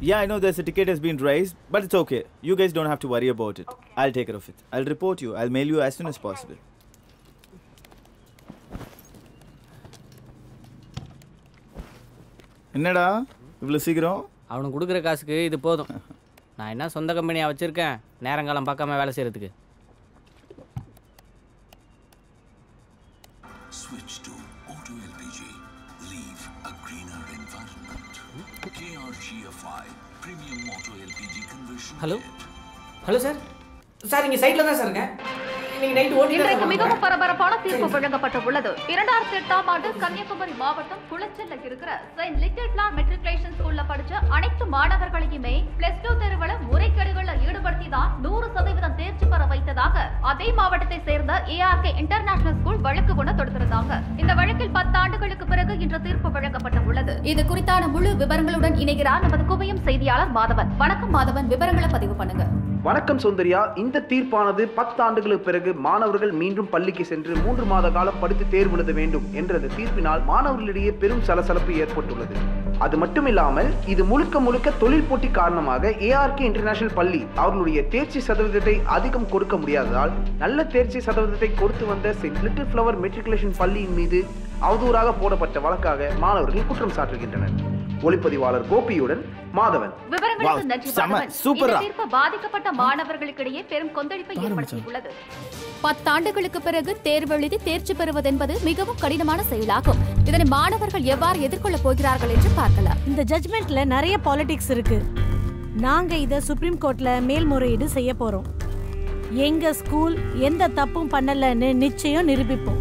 Yeah, I know there's a ticket has been raised, but it's okay. You guys don't have to worry about it. I'll take care of it. I'll report you. I'll mail you as soon as possible. என்னடா இவ்வளோ சீக்கிரம் அவனுக்கு கொடுக்குற காசுக்கு இது போதும் நான் என்ன சொந்த கம்பெனியாக வச்சுருக்கேன் நேரங்காலம் பார்க்காம வேலை செய்கிறதுக்கு Switch to Auto LPG. Leave a greener environment. KRGFI Premium Auto LPG Conversion hello Kit. Hello sir sir இங்கே சைட்டில் தான் சார் இருக்கேன் இன்னைக்கு நைட்டு ஓட்டி இன்றைக்கு மிகவும் பரபரப்பான தீர்ப்பு வழங்கப்பட்டுள்ளது இரண்டாயிரத்தி எட்டாம் ஆண்டு கன்னியாகுமரி மாவட்டம் குளச்சல்ல இருக்கிற செயின்ட் லிட்டில் பிளார் மெட்ரிகுலேஷன் ஸ்கூல்ல படிச்ச அனைத்து மாணவர்களையுமே பிளஸ் டூ தேர்வுல முறைகேடுகள்ல ஈடுபடுத்தி தான் நூறு சதவீதம் தேர்ச்சி பெற வைத்ததாக அதே மாவட்டத்தை சேர்ந்த ஏஆர்கே இன்டர்நேஷனல் ஸ்கூல் வழக்கு ஒன்று தொடுத்திருந்தாங்க இந்த வழக்கில் பத்து ஆண்டுகளுக்கு பிறகு இன்று தீர்ப்பு வழங்கப்பட்டுள்ளது இது குறித்தான முழு விவரங்களுடன் இணைகிறார் நமது குவியும் செய்தியாளர் மாதவன் வணக்கம் மாதவன் விவரங்களை பதிவு பண்ணுங்க வணக்கம் சுந்தரியா இந்த தீர்ப்பானது பத்தாண்டுகளுக்கு பிறகு மாணவர்கள் மீண்டும் பள்ளிக்கு சென்று மூன்று மாத காலம் படித்து தேர்வு எழுத வேண்டும் என்ற இந்த தீர்ப்பினால் மாணவர்களிடையே பெரும் சலசலப்பு ஏற்பட்டுள்ளது அது மட்டுமில்லாமல் இது முழுக்க முழுக்க தொழில் போட்டி காரணமாக ஏஆர்கே இன்டர்நேஷனல் பள்ளி அவர்களுடைய தேர்ச்சி சதவீதத்தை அதிகம் கொடுக்க முடியாததால் நல்ல தேர்ச்சி சதவீதத்தை கொடுத்து வந்த செயின்ட் லிட்டில் ஃப்ளவர் மெட்ரிகுலேஷன் பள்ளியின் மீது அவதூறாக போடப்பட்ட வழக்காக மாணவர்கள் குற்றம் சாட்டுகின்றனர் ஒளிப்பதிவாளர் கோபியுடன் மாதவன் விவரங்களுக்கு Wow, நன்றி செம, மாதவன். சூப்பர்ரா. இந்த தீர்ப்பு பாதிக்கப்பட்ட மாணவர்களுக்கிடையே பெரும் கொந்தளிப்பை ஏற்படுத்தியுள்ளது பத்தாண்டுகளுக்கு பிறகு தேர்வெழுதி தேர்ச்சி பெறுவதென்பது மிகவும் கடினமான செயலாகும் இதனை மாணவர்கள் எவ்வாறு எதிர்கொள்ளப் போகிறார்கள் என்று பார்க்கலாம் இந்த ஜட்மெண்ட்ல நிறைய பாலிடிக்ஸ் இருக்கு நாங்க இத சுப்ரீம் கோர்ட்ல மேல்முறையீடு செய்ய போறோம் எங்க ஸ்கூல் எந்த தப்பும் பண்ணலன்னு நிச்சயம் நிரூபிப்போம்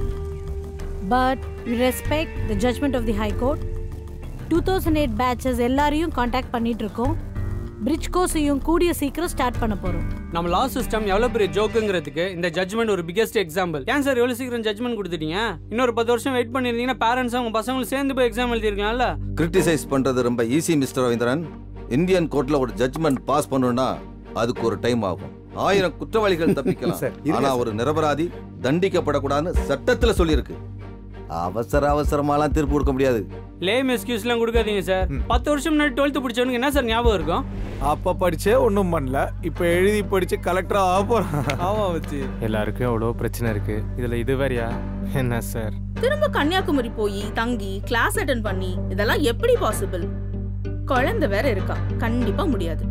but respect the judgment of the high court two thousand eight batches எல்லாரையும் காண்டாக்ட் பண்ணிட்டு இருக்கோம் பிரிட்ஜ் கோர்ஸையும் கூடிய சீக்கிரம் ஸ்டார்ட் பண்ண போறோம் நம்ம லா சிஸ்டம் எவ்வளோ பெரிய ஜோக்குங்கிறதுக்கு இந்த ஜட்மெண்ட் ஒரு பிகெஸ்ட் எக்ஸாம்பிள் ஏன் சார் எவ்வளோ சீக்கிரம் ஜட்மெண்ட் கொடுத்துட்டீங்க இன்னொரு பத்து வருஷம் வெயிட் பண்ணியிருந்தீங்கன்னா பேரண்ட்ஸ் அவங்க பசங்களும் சேர்ந்து போய் எக்ஸாம் எழுதிருக்கலாம்ல கிரிட்டிசைஸ் பண்றது ரொம்ப ஈஸி மிஸ்டர் ரவீந்திரன் இந்தியன் கோர்ட்ல ஒரு ஜட்ஜ்மெண்ட் பாஸ் பண்ணணும்னா அதுக்கு ஒரு டைம் ஆகும் ஆயிரம் குற்றவாளிகள் தப்பிக்கலாம் ஆனா ஒரு நிரபராதி தண்டிக்கப்படக்கூடாதுன்னு சட்டத்துல சொல்லியிருக்கு அவசர அவசரமாலாம் தீர்ப்பு கொடுக்க முடியாது லேம் எக்ஸ்கியூஸ்லாம் கொடுக்காதீங்க சார் பத்து வருஷம் முன்னாடி டுவெல்த்து பிடிச்சவனுக்கு என்ன சார் ஞாபகம் இருக்கும் அப்ப படிச்சே ஒன்றும் பண்ணல இப்ப எழுதி படிச்சு கலெக்டர் ஆக போறான் ஆமா வச்சு எல்லாருக்கும் எவ்வளோ பிரச்சனை இருக்கு இதுல இது வேறயா என்ன சார் திரும்ப கன்னியாகுமரி போய் தங்கி கிளாஸ் அட்டன் பண்ணி இதெல்லாம் எப்படி பாசிபிள் குழந்தை வேற இருக்கா கண்டிப்பா முடியாது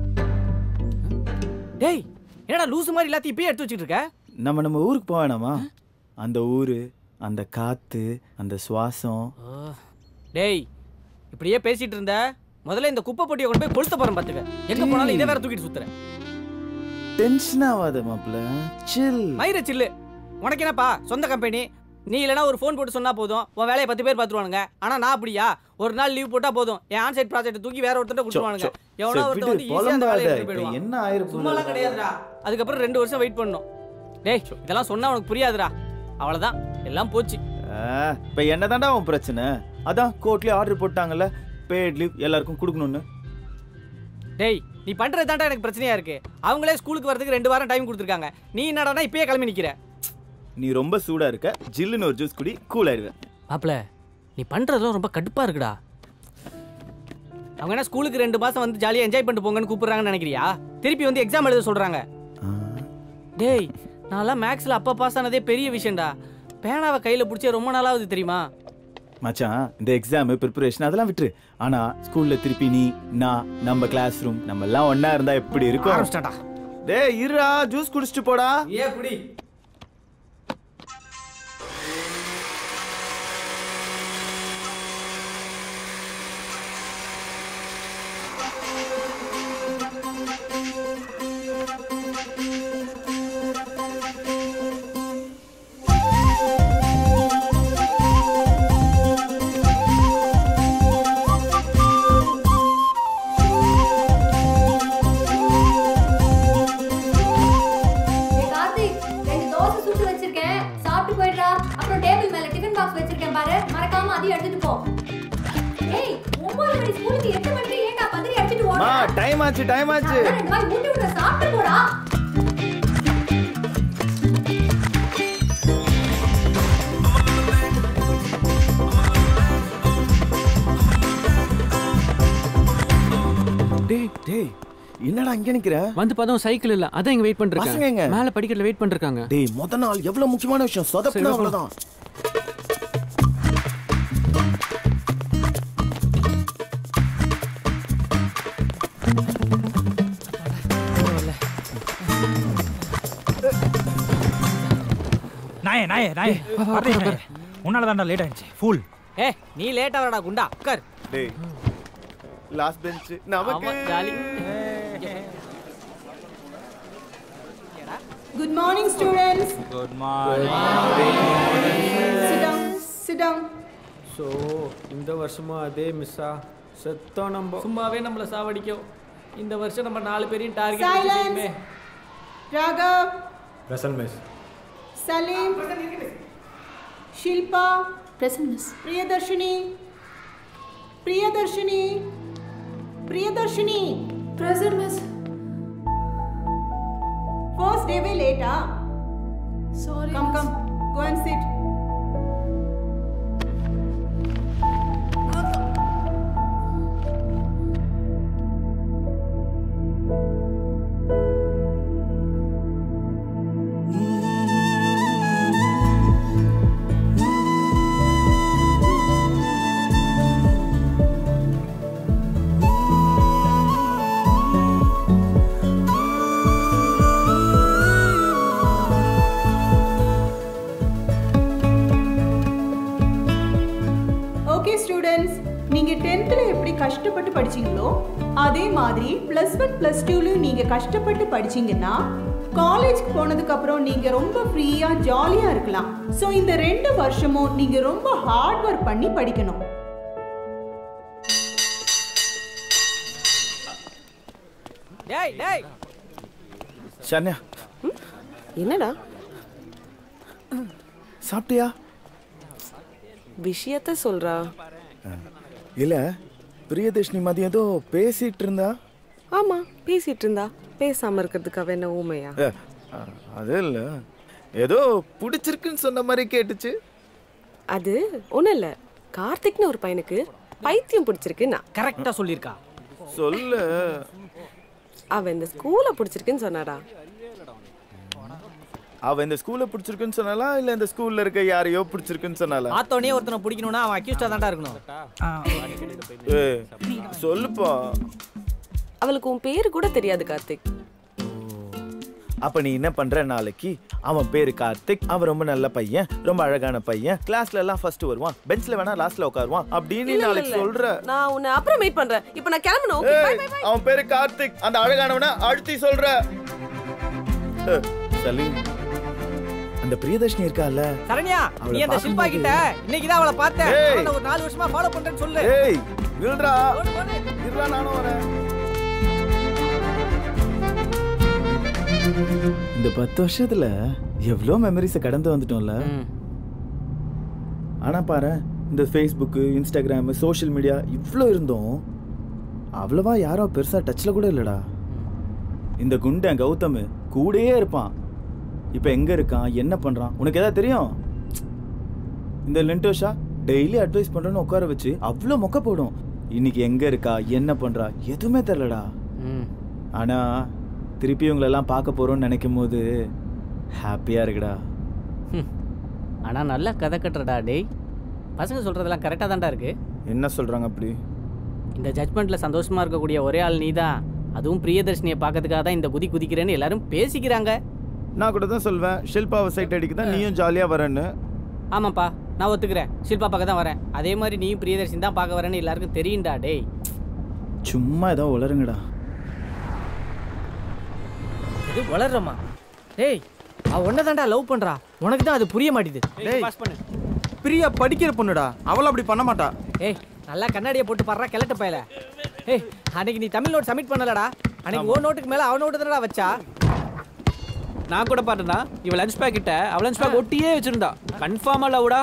டேய் என்னடா லூசு மாதிரி எல்லாத்தையும் இப்பயே எடுத்து வச்சுட்டு இருக்க நம்ம நம்ம ஊருக்கு போக வேணாமா அந்த ஊரு அந்த காத்து அந்த சுவாசம் டேய் இப்படியே பேசிட்டு இருந்த முதல்ல இந்த குப்பை பொட்டியை கொண்டு போய் கொளுத்த போறேன் பாத்துக்க எங்க போனாலும் இதை வேற தூக்கிட்டு சுத்துறேன் டென்ஷன் ஆகாத மாப்பிள்ள சில் மயிர சில்லு உனக்கு என்னப்பா சொந்த கம்பெனி நீ இல்லைனா ஒரு ஃபோன் போட்டு சொன்னா போதும் உன் வேலையை பத்து பேர் பார்த்துருவானுங்க ஆனா நான் அப்படியா ஒரு நாள் லீவ் போட்டா போதும் என் ஆன்சைட் ப்ராஜெக்ட் தூக்கி வேற ஒருத்தர் கொடுத்துருவானுங்க எவனோ ஒருத்தர் வந்து ஈஸியா அந்த வேலையை எடுத்துட்டு போயிடுவான் என்ன ஆயிரம் சும்மாலாம் கிடையாதுடா அதுக்கப்புறம் ரெண்டு வருஷம் வெயிட் பண்ணணும் டேய் இதெல்லாம் சொன்னா உனக்கு புரியாதுடா அவ்வளவுதான் எல்லாம் போச்சு இப்போ என்ன தாண்டா உன் பிரச்சனை அதான் கோர்ட்லயே ஆர்டர் போட்டாங்கல்ல பேட் லீவ் எல்லாருக்கும் கொடுக்கணும்னு டேய் நீ பண்றது தாண்டா எனக்கு பிரச்சனையா இருக்கு அவங்களே ஸ்கூலுக்கு வரதுக்கு ரெண்டு வாரம் டைம் கொடுத்துருக்காங்க நீ என்னடானா இப்பயே கிளம்பி நிக்கிற நீ ரொம்ப சூடா இருக்க ஜில்லுன்னு ஒரு ஜூஸ் குடி கூல் ஆயிடுவேன் மாப்பிள நீ பண்றதுலாம் ரொம்ப கடுப்பா இருக்குடா அவங்க என்ன ஸ்கூலுக்கு ரெண்டு மாசம் வந்து ஜாலியா என்ஜாய் பண்ணிட்டு போங்கன்னு கூப்பிடுறாங்கன்னு நினைக்கிறியா திருப்பி வந்து எக்ஸாம் எழுத சொல்றாங்க டேய் நான்லாம் மேக்ஸ்ல அப்பா பாஸ் ஆனதே பெரிய விஷயம்டா பேனாவை கையில பிடிச்சே ரொம்ப நாளாவது தெரியுமா மச்சான் இந்த எக்ஸாம் ப்ரிப்பரேஷன் அதெல்லாம் விட்டுரு ஆனா ஸ்கூல்ல திருப்பி நீ நான் நம்ம கிளாஸ் ரூம் நம்ம எல்லாம் ஒண்ணா இருந்தா எப்படி இருக்கும் ஆரம்பிச்சிட்டாடா. டேய் இருடா ஜூஸ் குடிச்சிட்டு போடா ஏ குடி ஏய் கார்த்திக் ரெண்டு தோசை சுட்டு வச்சிருக்கேன் சாப்பிட்டு போயிடுறா அப்புறம் டேபிள் மேல டிஃபன் பாக்ஸ் வச்சிருக்கேன் பாரு மறக்காம அதையும் எடுத்துட்டு போ ஏய் ஒன்பது மணி ஸ்கூலுக்கு எட்டு மணிக்கு ஏன்டா பத்திரி அடிச்சிட்டு மா ஓடுற டைம் ஆச்சு டைம் ஆச்சு அதான் ரெண்டு வாய் ஊட்டி விட சாப்பிட்டு போடா டேய் டேய் என்னடா இங்க நிக்கிற வந்து பார்த்தோம் சைக்கிள் இல்ல அதான் இங்க வெயிட் பசங்க பண்ணிருக்காங்க எங்க? மேல படிக்கட்டுல வெயிட் பண்ணிருக்காங்க டேய் முத நாள் எவ்வளவு முக்கியமான விஷயம் சரி, சொதப்புனா வா, அவ்வளவுதான் நாயே நாயே நாயே வரதே நாயே உன்னால தான்டா லேட் ஆயிடுச்சு ஃபுல் ஏ நீ லேட்டா வரடா குண்டா உட்கார் டேய் லாஸ்ட் பெஞ்ச் நமக்கு ஆமா, jolly Good morning, students. Good morning Sit down. Sit down. So இந்த வருஷமும் அதே மிஸ்ஸா செத்தோம் நம்ம சும்மாவே நம்மள சாவடிக்கும் இந்த வருஷம் நம்ம நாலு பேரையும் டார்கெட் Silence. வச்சுமே Raghav, present miss Salim, Shilpa, Present, miss. Priyadarshini, Priyadarshini, Priyadarshini. Present, miss. First day we late, ah? Sorry, Come, miss. come. Go and sit. Okay students நீங்கள் டென்த்தில் எப்படி கஷ்டப்பட்டு படிச்சீங்களோ அதே மாதிரி ப்ளஸ் ஒன் ப்ளஸ் டூலையும் நீங்கள் கஷ்டப்பட்டு படிச்சீங்கன்னா காலேஜ்க்கு போனதுக்கப்புறம் நீங்கள் ரொம்ப ஃப்ரீயாக ஜாலியாக இருக்கலாம் ஸோ இந்த ரெண்டு வருஷமும் நீங்கள் ரொம்ப ஹார்ட் ஒர்க் பண்ணி படிக்கணும் டேய் டேய் சன்யா என்னடா சாப்பிட்டியா விஷயத்த சொல்றா இல்ல பிரியதர்ஷினி மதியம் ஏதோ பேசிட்டு இருந்தா ஆமா பேசிட்டு இருந்தா பேசாம இருக்கிறதுக்கு அவ என்ன ஊமையா அ, அ, அது இல்ல ஏதோ பிடிச்சிருக்குன்னு சொன்ன மாதிரி கேட்டுச்சு அது ஒண்ணும் இல்ல கார்த்திக்னு ஒரு பையனுக்கு பைத்தியம் பிடிச்சிருக்குன்னா கரெக்டா சொல்லியிருக்கா சொல்லு அவ இந்த ஸ்கூல பிடிச்சிருக்குன்னு சொன்னாடா அவ இந்த ஸ்கூல்ல பிடிச்சிருக்குன்னு சொன்னாலா இல்ல இந்த ஸ்கூல்ல இருக்க யாரையோ பிடிச்சிருக்குன்னு சொன்னாலா பார்த்தோன்னே ஒருத்தனை பிடிக்கணும்னா அவன் அக்யூஸ்டா தான்டா இருக்கணும் ஏய், சொல்லுப்பா அவளுக்கு உன் பேரு கூட தெரியாது கார்த்திக் அப்ப நீ என்ன பண்ற நாளைக்கு அவன் பேரு கார்த்திக் அவன் ரொம்ப நல்ல பையன் ரொம்ப அழகான பையன் கிளாஸ்ல எல்லாம் ஃபர்ஸ்ட் வருவான் பெஞ்ச்ல வேணா லாஸ்ட்ல உட்காருவான் அப்படின்னு நீ இல்ல, இல்ல, நாளைக்கு இல்ல. சொல்ற நான் உன்னை அப்புறம் மீட் பண்றேன் இப்போ நான் கிளம்பணும் okay? Bye, ஏய், bye, bye. அவன் பேரு கார்த்திக் அந்த அழகானவன அழுத்தி சொல்ற ஏய், சலீம் அந்த பிரியதர்ஷினி இருக்கால சரண்யா அவளை நீ அந்த ஷில்பா பார்க்கும்போது- கிட்ட இன்னைக்கு தான் அவளை பார்த்தேன் ஏய். அவளை நான் ஒரு நாலு வருஷமா ஃபாலோ பண்றேன்னு சொல்லு ஏய் நில்றா ஓடு, ஓடு. இருடா நானும் வரேன் இந்த பத்து வருஷத்துல எவ்வளோ மெமரிஸை கடந்து வந்துட்டோம்ல ஆனா பாரு இந்த ஃபேஸ்புக்கு இன்ஸ்டாகிராமு சோஷியல் மீடியா இவ்வளோ இருந்தோம் அவ்வளவா யாரும் பெருசா டச்ல கூட இல்லடா இந்த குண்டன் கௌதம் கூடயே இருப்பான் இப்போ எங்க இருக்கான் என்ன பண்றான் உனக்கு ஏதாவது தெரியும் இந்த லென்டோஷா டெய்லி அட்வைஸ் பண்றேன்னு உட்கார வச்சு அவ்வளோ மொக்க போடும் இன்னைக்கு எங்க இருக்கா என்ன பண்றா எதுவுமே தெரிலடா ஆனா திருப்பி இவங்களெல்லாம் பார்க்க போறோம்னு நினைக்கும் போது ஹாப்பியா இருக்குடா ஆனா நல்லா கதை கட்டுறடா டேய் பசங்க சொல்றதெல்லாம் கரெக்டா தான்டா இருக்கு என்ன சொல்றாங்க அப்படி இந்த ஜட்மெண்ட்ல சந்தோஷமா இருக்கக்கூடிய ஒரே ஆள் நீதான் அதுவும் பிரியதர்ஷினியை பார்க்கறதுக்காக தான் இந்த குதி குதிக்கிறேன்னு எல்லாரும் பேசிக்கிறாங்க நான் கூட தான் சொல்வேன் ஷில்பாவை சைட் அடிக்க தான் நீயும் ஜாலியா வரேன்னு ஆமாப்பா நான் ஒத்துக்கிறேன் ஷில்பா பார்க்க தான் வரேன் அதே மாதிரி நீயும் பிரியதர்ஷினி தான் பார்க்க வரேன்னு எல்லாருக்கும் தெரியும்டா டேய் சும்மா ஏதோ உளருங்கடா இது வளர்றமா டேய் அவ ஒன்ன தான்டா லவ் பண்றா உனக்கு தான் அது புரிய மாட்டேது டேய். பாஸ் பண்ணு பிரியா படிக்கிற பொண்ணுடா அவள அப்படி பண்ண மாட்டா ஏய் நல்லா கண்ணாடியை போட்டு பாடுறா கிளட்ட பயல ஏய் அன்னைக்கு நீ தமிழ் நோட் சப்மிட் பண்ணலடா அன்னைக்கு ஓ நோட்டுக்கு மேல அவ நோட்டு தானடா வச்சா நான் கூட பார்த்தேன்டா இவ லஞ்ச் பேக் கிட்ட அவ லஞ்ச் பேக் ஒட்டியே வச்சிருந்தா கன்ஃபார்மா லவுடா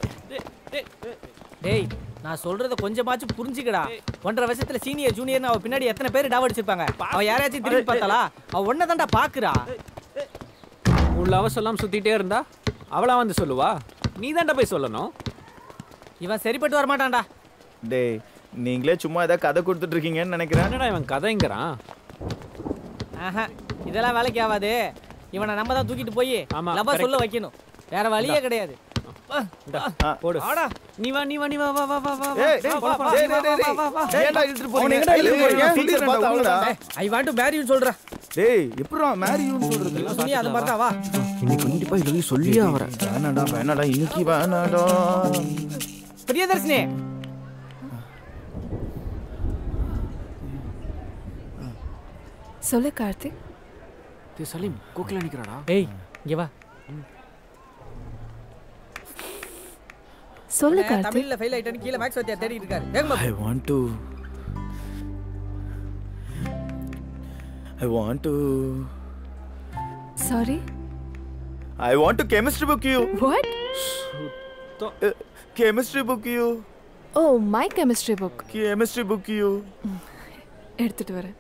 டேய் நான் சொல்றத கொஞ்சமாச்சும் புரிஞ்சுக்கடா ஒன்றரை வருஷத்துல சீனியர் ஜூனியர்னு அவ பின்னாடி எத்தனை பேர் டாவ் அடிச்சிருப்பாங்க அவ யாரையாச்சும் திரும்பி பார்த்தாளா அவ ஒன்ன தான்டா பாக்குறா உள்ள அவ சொல்லாம சுத்திட்டே இருந்தா அவளா வந்து சொல்லுவா நீ தான்டா போய் சொல்லணும் இவன் சரிப்பட்டு வரமாட்டான்டா டேய் நீங்களே சும்மா ஏதாவது கதை கொடுத்துட்டு இருக்கீங்கன்னு நினைக்கிறேன் என்னடா இவன் கதைங்கிறான் ஆஹா இதெல்லாம் வேலைக்கு ஆகாது இவனை நம்ம தான் தூக்கிட்டு போய் ஆமா, லவ்வா correct. சொல்ல வைக்கணும் வேற வழியே இந்தா. கிடையாது போடு ஆடா நீ வா நீ வா நீ வா வா வா வா வா ஏய், வா, டேய், வா, வா, டேய், வா, டேய், வா, வா, வா. டேய், ஏன்டா இழுத்துட்டு போறீங்க? அவனை எங்கடா இழுத்துட்டு போறீங்க? ஏய், டீச்சர் டீச்சர் பார்த்தா பார்த்தா அவங்களா? அவங்களா? I want to marry you சொல்றா டேய் எப்படிடா மேரியூன்னு சொல்றது சொன்னி அது மாதிரி தான் வா இன்னைக்கு கண்டிப்பா இல்லவே சொல்லியே வரேன் வேணாடா வேணாடா இன்னைக்கு வேணாடா பிரியதர்ஷினி சொல்லு கார்த்திக் டேய் சலீம் கோக்கில நிக்கிறாடா ஏய் இங்க வா சொல்லு அவன் கார்த்திக் தமிழ்ல ஃபெயில் ஆயிட்டான்னு கீழ மேக்ஸ் வாத்தியார் தேடிட்டு இருக்காரு வேகமா I want to I want to sorry I want to chemistry book you what chemistry book you oh my chemistry book chemistry book you எடுத்துட்டு வரேன்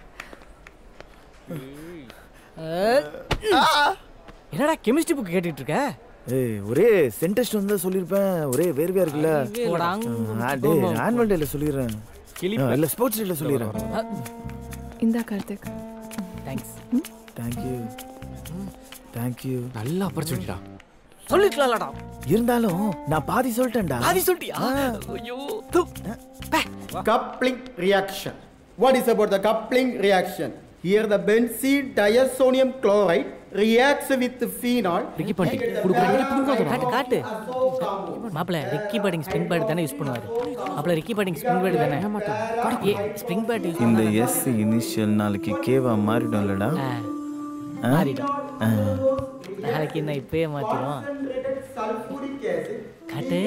என்னடா கெமிஸ்ட்ரி புக் கேட்டுட்டு இருக்க ஏய் ஒரே சென்டெஸ்ட் வந்தா சொல்லிருப்பேன் ஒரே வேர்வையா இருக்குல்ல போடாங். ஆ, டேய் ஆனுவல் டேல சொல்லிடுறேன் கிளிப்ப. ஆ, இல்ல ஸ்போர்ட்ஸ் டேல சொல்லிடுறேன் இந்தா Karthik thanks thank you thank you நல்ல ஆப்பர்ச்சுனிட்டிடா சொல்லிக்கலாம்லடா இருந்தாலும் நான் பாதி சொல்லிட்டேன்டா பாதி சொல்லிட்டியா ஐயோ Coupling reaction. What is about the coupling reaction? Here the benzene diazonium chloride reacts with the phenol. Ricky பாட்டி காட்டு காட்டு மாப்பிள ரிக்கி பாட்டிங் ஸ்ப்ரிங் பேட் தானே யூஸ் பண்ணுவாரு மாப்பிள ரிக்கி பாட்டிங் ஸ்ப்ரிங் பேட் தானே ஏ ஸ்ப்ரிங் பேட் யூஸ் இந்த S initial நாளைக்கு கேவா மாறிடும் இல்லடா மாறிடும் நாளைக்கு என்ன இப்பயே மாத்திரும் Sulfuric acid. காட்டு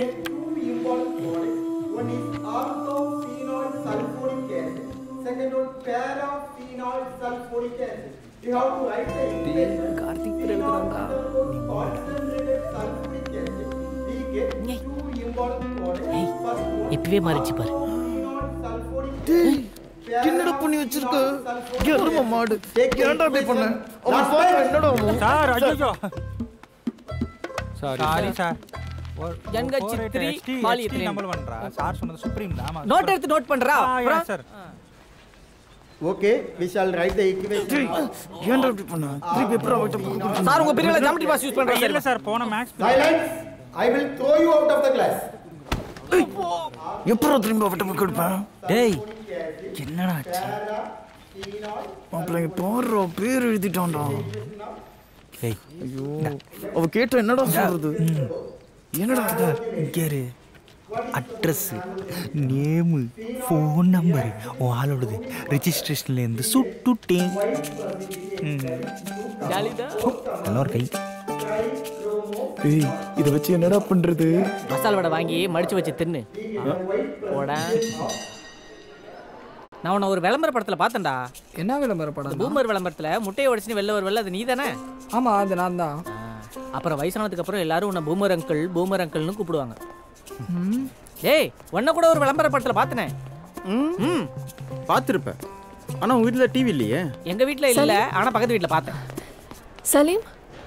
One is orthophenol sulfuric acid. Second one paraphenol sulfuric acid. You have to write the equation. Concentrated sulfuric acid. We get two important products. First one இப்பவே மாறிச்சு பாரு என்னடா பண்ணி வச்சிருக்க எரும மாடு ஏன்டா இப்படி பண்ண அவன் பாரு என்னடா அவன் சார் ஐயோ சாரி சாரி சார் ஜன்கட்சி த்ரீ, மாலி த்ரீ. நம்பர் பண்றா சார் சொன்னது சுப்ரீம் தான் ஆமா நோட் எடுத்து நோட் பண்றா அப்புறம் sir Okay, we shall write the equation. ஏன்டா இப்படி பண்ண திருப்பி எப்படி அவட்ட சார் உங்க பிரிவுல ஜாமெட்ரி பாஸ் யூஸ் பண்றாங்க இல்ல சார் போன maths Silence! I will throw you out of the class. எப்பறா திரும்பி அவட்ட புக் எடுப்பேன் டேய் என்னடா ஆச்சு மாப்பிள்ள இங்க பாருடா பேர் எழுதிட்டான்டா ஏய் ஐயோ அவ கேட்ட என்னடா சொல்றது என்னடா இரு அட்ரஸ் நேமு ஃபோன் நம்பரு உன் ஆளோடது ரெஜிஸ்ட்ரேஷன்லேருந்து சுட்டுட்டேன் ம். ஜாலிதான் நல்லா ஒரு கை ஏய் இத வச்சு என்னடா பண்றது மசால் வடை வாங்கி மடிச்சு வச்சு தின்னு போடா நான் உன்னை ஒரு விளம்பர படத்துல பார்த்தேன்டா என்ன விளம்பர படம் பூமர் விளம்பரத்துல முட்டையை உடச்சு வெள்ள ஒரு வெள்ள அது நீ தானே ஆமா அது நான் தான் அப்புறம் வயசானதுக்கு அப்புறம் எல்லாரும் உன்னை பூமர் அங்கிள் பூமர் அங்கிள்னு கூப்பிடுவாங்க டேய் உன்னை கூட ஒரு விளம்பர படத்துல பார்த்தனே ம் பார்த்துருப்பேன் ஆனா உங்க வீட்டுல டிவி இல்லையே எங்க வீட்ல இல்ல ஆனா பக்கத்து வீட்ல பார்த்தேன் சலீம்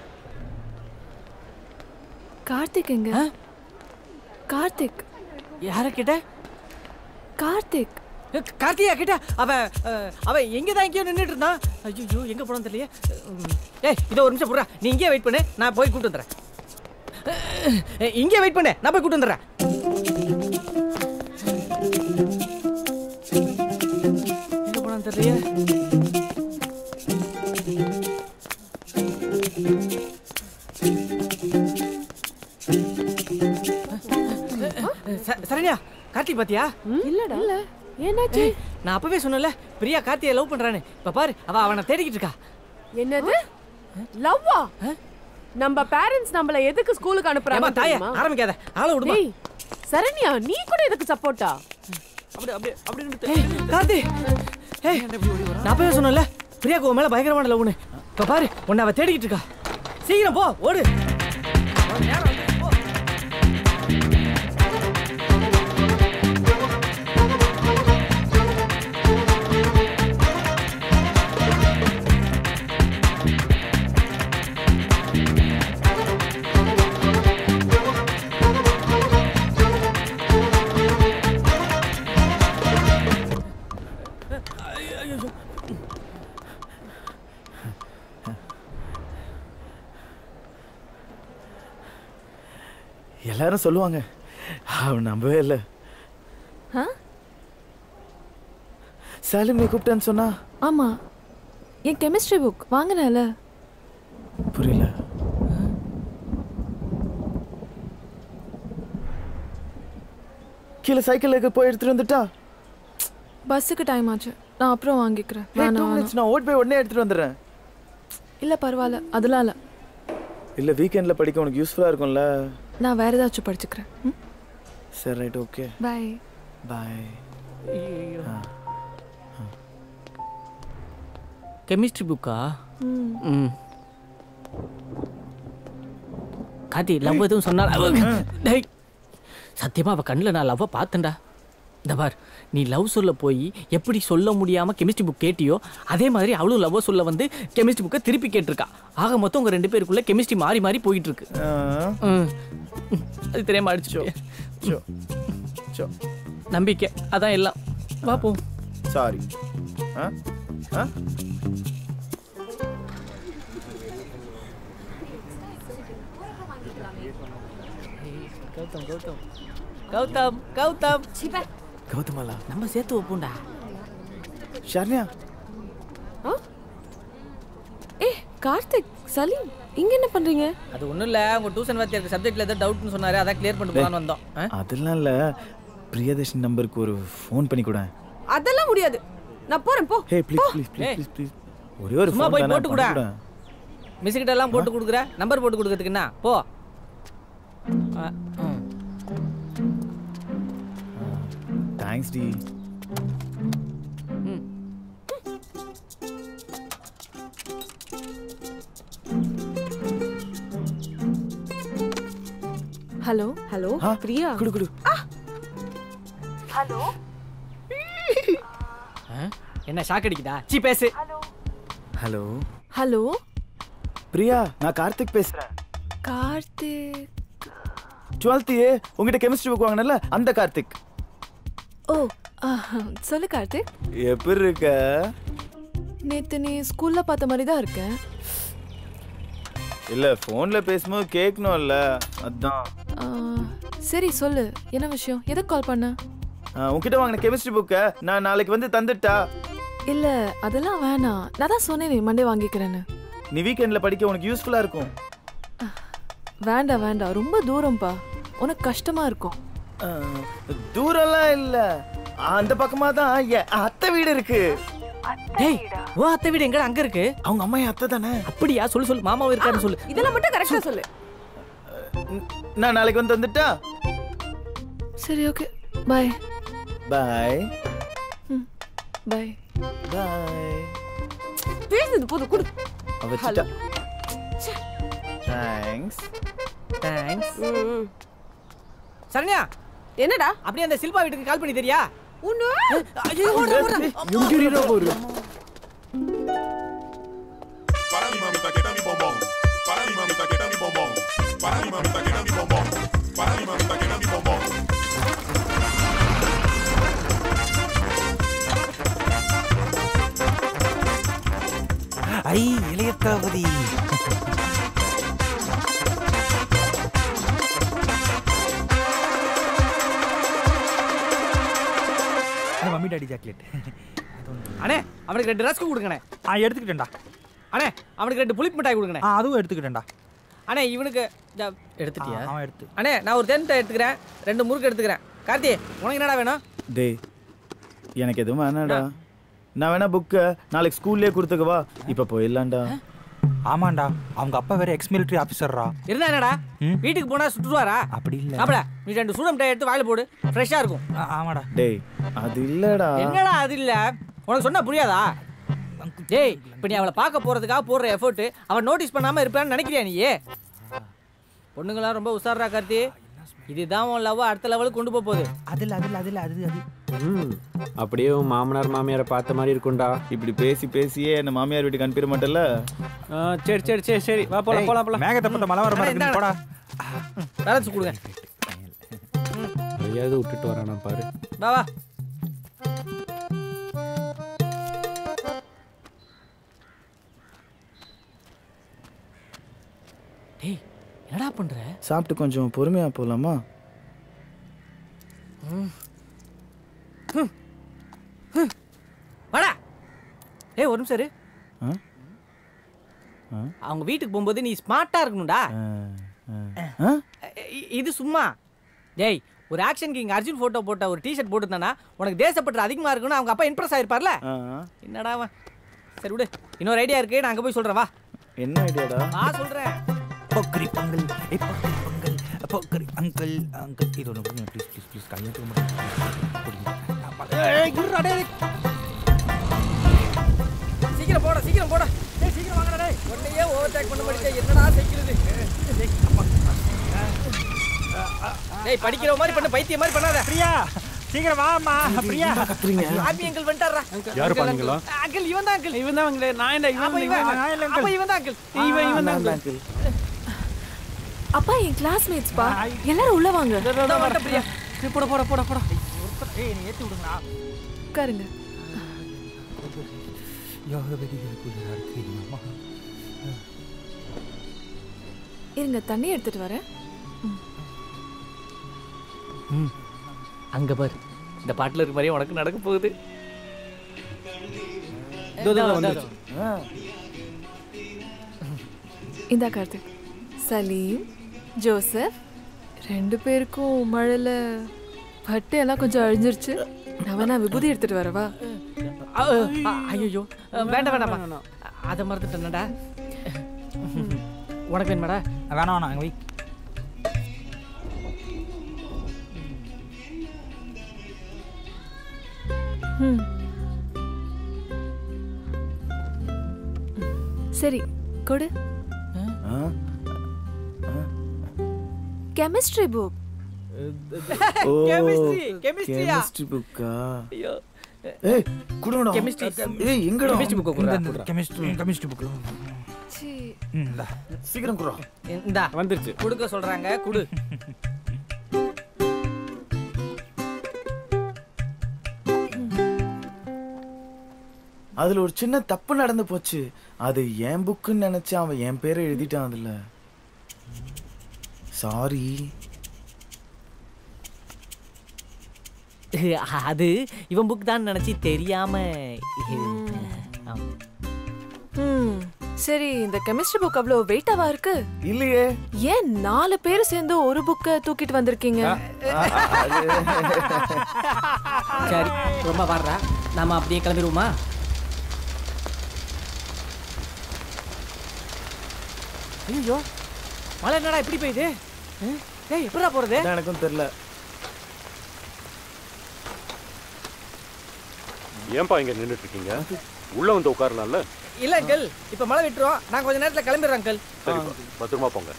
கார்த்திக் எங்க கார்த்திக் யார கிட்ட கார்த்திக் கார்த்தியா கிட்ட அவன் அஹ், அவன் எங்க தான் எங்கேயோ நின்றுட்டு இருந்தான் ஐயோ எங்க போனான்னு தெரியல ஏய் இதோ ஒரு நிமிஷம் புறா நீ இங்கே வெயிட் பண்ணு நான் போய் கூட்டு வந்துடுறேன் அஹ், இங்கே வெயிட் பண்ணு நான் போய் கூட்டு வந்துடுறேன் எங்க போனான்னு தெரியல ச- சரண்யா கார்த்திக் பாத்தியா இல்லடா இல்ல என்னாச்சு ஏய், நான் அப்பவே சொன்னல பிரியா கார்த்தியை லவ் பண்றான்னு இப்ப பாரு அவ அவனை தேடிக்கிட்டு இருக்கா என்னது லவ்வா நம்ம பேரண்ட்ஸ் நம்மள எதுக்கு ஸ்கூலுக்கு ஏம்மா அனுப்புறாங்க தாயே தெரியுமா? ஆரம்பிக்காத ஆளை விடுமா டேய், சரண்யா நீ கூட எதுக்கு சப்போர்ட்டா அப்படி அப்படி அப்படி கார்த்தி ஏய் நான் அப்பவே சொன்னல பிரியாக்கு உன் மேல பயங்கரமான லவ்னு இப்ப பாரு உன்னை அவ தேடிக்கிட்டு இருக்கா சீக்கிரம் போ ஓடு எல்லாரும் சொல்லுவாங்க அவன் நம்பவே இல்லை ஆ சாலிம் நீ கூப்பிட்டேன்னு சொன்னா ஆமா என் கெமிஸ்ட்ரி புக் வாங்கினேல புரியல கீழே சைக்கிளுக்கு போய் எடுத்துட்டு வந்துட்டா பஸ்ஸுக்கு டைம் ஆச்சு நான் அப்புறம் வாங்கிக்கிறேன் Hey, two வேணாம் minutes, நான் ஓட் போய் உடனே எடுத்துட்டு வந்துடுறேன் இல்ல பரவாயில்ல அதெல்லாம் இல்ல இல்ல வீக்கெண்ட்ல படிக்க உனக்கு யூஸ்ஃபுல்லா இருக்கும்ல நான் வேற ஏதாச்சும் படிச்சுக்கிறேன் ம்? சரி right okay bye bye chemistry புக்கா ம். ம் கார்த்தி லவ் எதுவும் சொன்னால் அவ டேய் சத்தியமா அவ கண்ணில் நான் லவ்வை பார்த்தேன்டா இந்த பார் நீ லவ் சொல்ல போய் எப்படி சொல்ல முடியாம கெமிஸ்ட்ரி புக் கேட்டியோ அதே மாதிரி அவளும் லவ் சொல்ல வந்து கெமிஸ்ட்ரி புக்கை திருப்பி கேட்டிருக்கா ஆக மொத்தம் உங்க ரெண்டு பேருக்குள்ள கெமிஸ்ட்ரி மாறி மாறி போயிட்டு இருக்கு ம். அது தெரியாம அடிச்சோ நம்பிக்கை அதான் எல்லாம் பார்ப்போம் சாரி ஆ ஆ கௌதம் கௌதம் கௌதம் கௌதம் கௌதமாலா நம்ம சேர்த்து வைப்போம்டா ஷர்ணியா ஏ கார்த்திக் சலீம் இங்க என்ன பண்றீங்க அது ஒண்ணும் இல்ல உங்க டியூஷன் வாத்தியாருக்கு சப்ஜெக்ட்ல ஏதோ டவுட்னு சொன்னாரு அதான் கிளியர் பண்ணிட்டு போலான்னு வந்தோம் ஆ? அதெல்லாம் இல்ல பிரியதர்ஷன் நம்பருக்கு ஒரு ஃபோன் பண்ணி கூட அதெல்லாம் முடியாது நான் போறேன் போ ஹே ப்ளீஸ் ப்ளீஸ் ஏய். ப்ளீஸ் ப்ளீஸ் ஒரே ஒரு சும்மா ஃபோன் போய் தானே போட்டு கூட பண்ணி மிஸ் கிட்ட எல்லாம் போட்டு கொடுக்குற நம்பர் போட்டு கொடுக்கறதுக்கு என்ன போ ஆ, ம். தேங்க்ஸ் டி ஹலோ ஹலோ ஆ, பிரியா குடு குடு ஹலோ ஆ? என்ன ஷாக் அடிக்குதா சீ பேசு ஹலோ ஹலோ பிரியா நான் கார்த்திக் பேசுறேன் கார்த்திக் டுவெல்த் ஏ உங்ககிட்ட கெமிஸ்ட்ரி புக் வாங்கினல அந்த கார்த்திக் ஓ ஆஹா, சொல்லு கார்த்திக் எப்படி இருக்க நேத்து நீ ஸ்கூல்ல பார்த்த மாதிரி தான் இருக்கேன் இல்ல போன்ல பேசும்போது கேட்கணும்ல அதான் ஆ, சரி சொல்லு என்ன விஷயம் எதுக்கு கால் பண்ண ஆ, உன்கிட்ட வாங்கின கெமிஸ்ட்ரி புக்கை நான் நாளைக்கு வந்து தந்துட்டா இல்ல அதெல்லாம் வேணாம் நான் தான் சொன்னேனே மண்டே வாங்கிக்கிறேன்னு நீ வீக்கெண்ட்ல படிக்க உனக்கு யூஸ்ஃபுல்லா இருக்கும் வேண்டாம் வேண்டாம் ரொம்ப தூரம்ப்பா உனக்கு கஷ்டமா இருக்கும் ஆ, தூரம்லாம் இல்ல அந்த பக்கமா தான் என் அத்தை வீடு இருக்கு டேய் ஓ அத்தை வீடு எங்கடா அங்க இருக்கு அவங்க அம்மா என் அத்தை தானே அப்படியா சொல்லு சொல்லு மாமாவும் இருக்காருன்னு சொல்லு இதெல்லாம் மட்டும் கரெக்டா சொல்லு நான் நாளைக்கு வந்து வந்துட்டா சரி okay bye bye bye bye பேசுது போதும் கொடு வச்சுட்டா தேங்க்ஸ் தேங்க்ஸ் சரண்யா என்னடா அப்படியே அந்த சில்பா வீட்டுக்கு கால் பண்ணி தெரியா உன்னு ஐயோ ஓடுறா, ஓடுறா. எங்கிரிடா போரு Para mi mamita que está mi bombón. Para mi mamita que está mi bombón. Para mi mamita que está mi bombón. Para mi mamita que está mi bombón. ஐ இளைய தளபதி மம்மி டாடி சாக்லேட் அண்ணே அவனுக்கு ரெண்டு rusk கொடுங்கண்ணே ஆ எடுத்துக்கிட்டேன்டா அண்ணே அவனுக்கு ரெண்டு புளிப்பு மிட்டாய் கொடுங்கண்ணே ஆ அதுவும் எடுத்துக்கிட்டேன்டா அண்ணே இவனுக்கு இந்த எடுத்துட்டியா ஆ, அவன் எடுத்து அண்ணே நான் ஒரு தேன் மிட்டாய் எடுத்துக்கிறேன் ரெண்டு முறுக்கு எடுத்துக்கிறேன் கார்த்தி உனக்கு என்னடா வேணும் டேய் எனக்கு எதுவும் வேணாடா நான் வேணா புக்கை நாளைக்கு ஸ்கூல்லே கொடுத்துக்கவா இப்போ போயிடலாம்டா ஆமாண்டா அவங்க அப்பா வேற எக்ஸ் மிலிட்டரி ஆஃபீஸர்ரா இருந்தா என்னடா வீட்டுக்கு போனா சுட்டுருவாரா அப்படி இல்ல சாப்பிட நீ ரெண்டு சூட மிட்டாய் எடுத்து வாயில போடு ஃப்ரெஷ்ஷா இருக்கும் ஆமாடா டேய் அது இல்லடா என்னடா அது இல்ல உனக்கு சொன்னா புரியாதா டேய் இப்போ நீ அவளை பார்க்க போறதுக்காக போடுற எஃபோர்ட் அவன் நோட்டீஸ் பண்ணாம இருப்பான்னு நினைக்கிறியா நீ பொண்ணுங்களாம் ரொம்ப உஷாரா கார்த்தி இதுதான் உன் லவ் அடுத்த லெவலுக்கு கொண்டு போக போகுது அதில் அதில் அதில் அது அது ம் அப்படியே உன் மாமனார் மாமியாரை பார்த்த மாதிரி இருக்கும்டா இப்படி பேசி பேசியே என்ன மாமியார் வீட்டுக்கு அனுப்பிட மாட்டேல்ல ஆ, சரி சரி சரி சரி வா போலாம் போலாம் போலாம் மேகத்தை பார்த்த மலை வர மாதிரி இருக்கு, போடா பேலன்ஸ் கொடுங்க எதையாவது விட்டுட்டு வரானா பாரு வா வா டேய் என்னடா பண்ற சாப்பிட்டு கொஞ்சம் பொறுமையா போலாமா வாடா ஏய் ஒரு நிமிஷம் இரு ஆ? ஆ? அவங்க வீட்டுக்கு போகும்போது நீ ஸ்மார்ட்டா இருக்கணும்டா ஆ? இ- இது சும்மா டேய் ஒரு ஆக்ஷன் கிங் அர்ஜுன் போட்டோ போட்ட ஒரு டிஷர்ட் போட்டுருந்தானா உனக்கு தேசப்பற்று அதிகமா இருக்குன்னு அவங்க அப்பா இம்ப்ரெஸ் ஆயிருப்பார்ல ஆ. என்னடா அவன் சரி விடு இன்னொரு ஐடியா இருக்கு நான் அங்க போய் சொல்றேன் வா என்ன ஐடியாடா வா சொல்றேன் பொக்கரி பொங்கல் ஏ பொக்கரி பொங்கல் பொக்கரி அங்கிள் அங்கிள் இது ஒன்று ப்ளீஸ் ப்ளீஸ் ப்ளீஸ் கையெழுத்து மட்டும் சீக்கிரம் போடா சீக்கிரம் போடா டேய் சீக்கிரம் வாங்கடா டேய் உன்னையே ஓவர்டேக் பண்ண மாட்டேங்க என்னடா செய்கிறது டேய், அப்பா. டேய் படிக்கிற மாதிரி பண்ணு பைத்தியம் மாதிரி பண்ணாத பிரியா சீக்கிரம் வாமா பிரியா ஆபி அங்கிள் வந்துட்டாரா யாருப்பா நீங்களா? அங்கிள் இவன் தான் அங்கிள் இவன் தான் அங்கிள் நான் இல்ல அப்ப இவன் இவன் இவன் நான் இல்ல அப்ப இவன் தான் அங்கிள் இவன் இவன் தான் நான் uncle. uncle. அப்பா என் கிளாஸ்மேட்ஸ் பா எல்லாரும் உள்ள வாங்க நான் வந்துட்டேன் பிரியா சரி, போட போட போட போட ஏய் நீ ஏற்றி விடுங்கண்ணா உட்காருங்க யோக வெடிகள் இருக்கு அம்மா இருங்க தண்ணி எடுத்துட்டு வரேன் ம் அங்க பாரு இந்த பாட்டுல இருக்க மாதிரியே உனக்கு நடக்க போகுது இதோ, இதோ, இதோ, இதோ. ஆ. இந்தா கார்த்திக் சலீம் ஜோசப் ரெண்டு பேருக்கும் மழையில பட்டு எல்லாம் கொஞ்சம் அழிஞ்சிருச்சு நான் வேணா விபூதி எடுத்துட்டு வரவா ஐயோ வேண்டாம் வேண்டாம் அதை மறந்துட்டேன்டா உனக்கு வேணுமாடா வேணாம் வேணாம் அங்கே வை ம். சரி கொடு ஆ? கெமிஸ்ட்ரி புக் ஓ Chemistry, chemistry-யா? கெமிஸ்ட்ரி புக்கா ஐயோ ஏய் குடுடா Chemistry. ஏய் எங்கடா Chemistry book இந்த குடுறா. கெமிஸ்ட்ரி கெமிஸ்ட்ரி புக்கு ம் இந்தா சீக்கிரம் குடுறா இந்தா வந்துருச்சு கொடுக்க சொல்றாங்க குடு அதுல ஒரு சின்ன தப்பு நடந்து போச்சு அது என் புக்குன்னு நினைச்சு அவன் என் பேரை எழுதிட்டான் அதுல சாரி அது இவன் புக் தான் நினைச்சு தெரியாம ஆமா. ம் சரி இந்த கெமிஸ்ட்ரி புக் அவ்வளோ வெயிட்டாவா இருக்கு இல்லையே ஏன் நாலு பேர் சேர்ந்து ஒரு புக்கை தூக்கிட்டு வந்திருக்கீங்க சரி ரொம்ப பாடுறா நாம அப்படியே கிளம்பிடுவோமா ஐயோ மழை என்னடா இப்படி பெய்யுது ம்? ஏய் எப்படா போறது அதான் எனக்கும் தெரியல ஏன்பா இங்க நின்னுட்டு இருக்கீங்க உள்ள வந்து உட்காரலாம்ல இல்ல அங்கிள் இப்ப மழை விட்டுரும் நான் கொஞ்ச நேரத்துல கிளம்பிடுறேன் அங்கிள் சரிப்பா பத்திரமா போங்க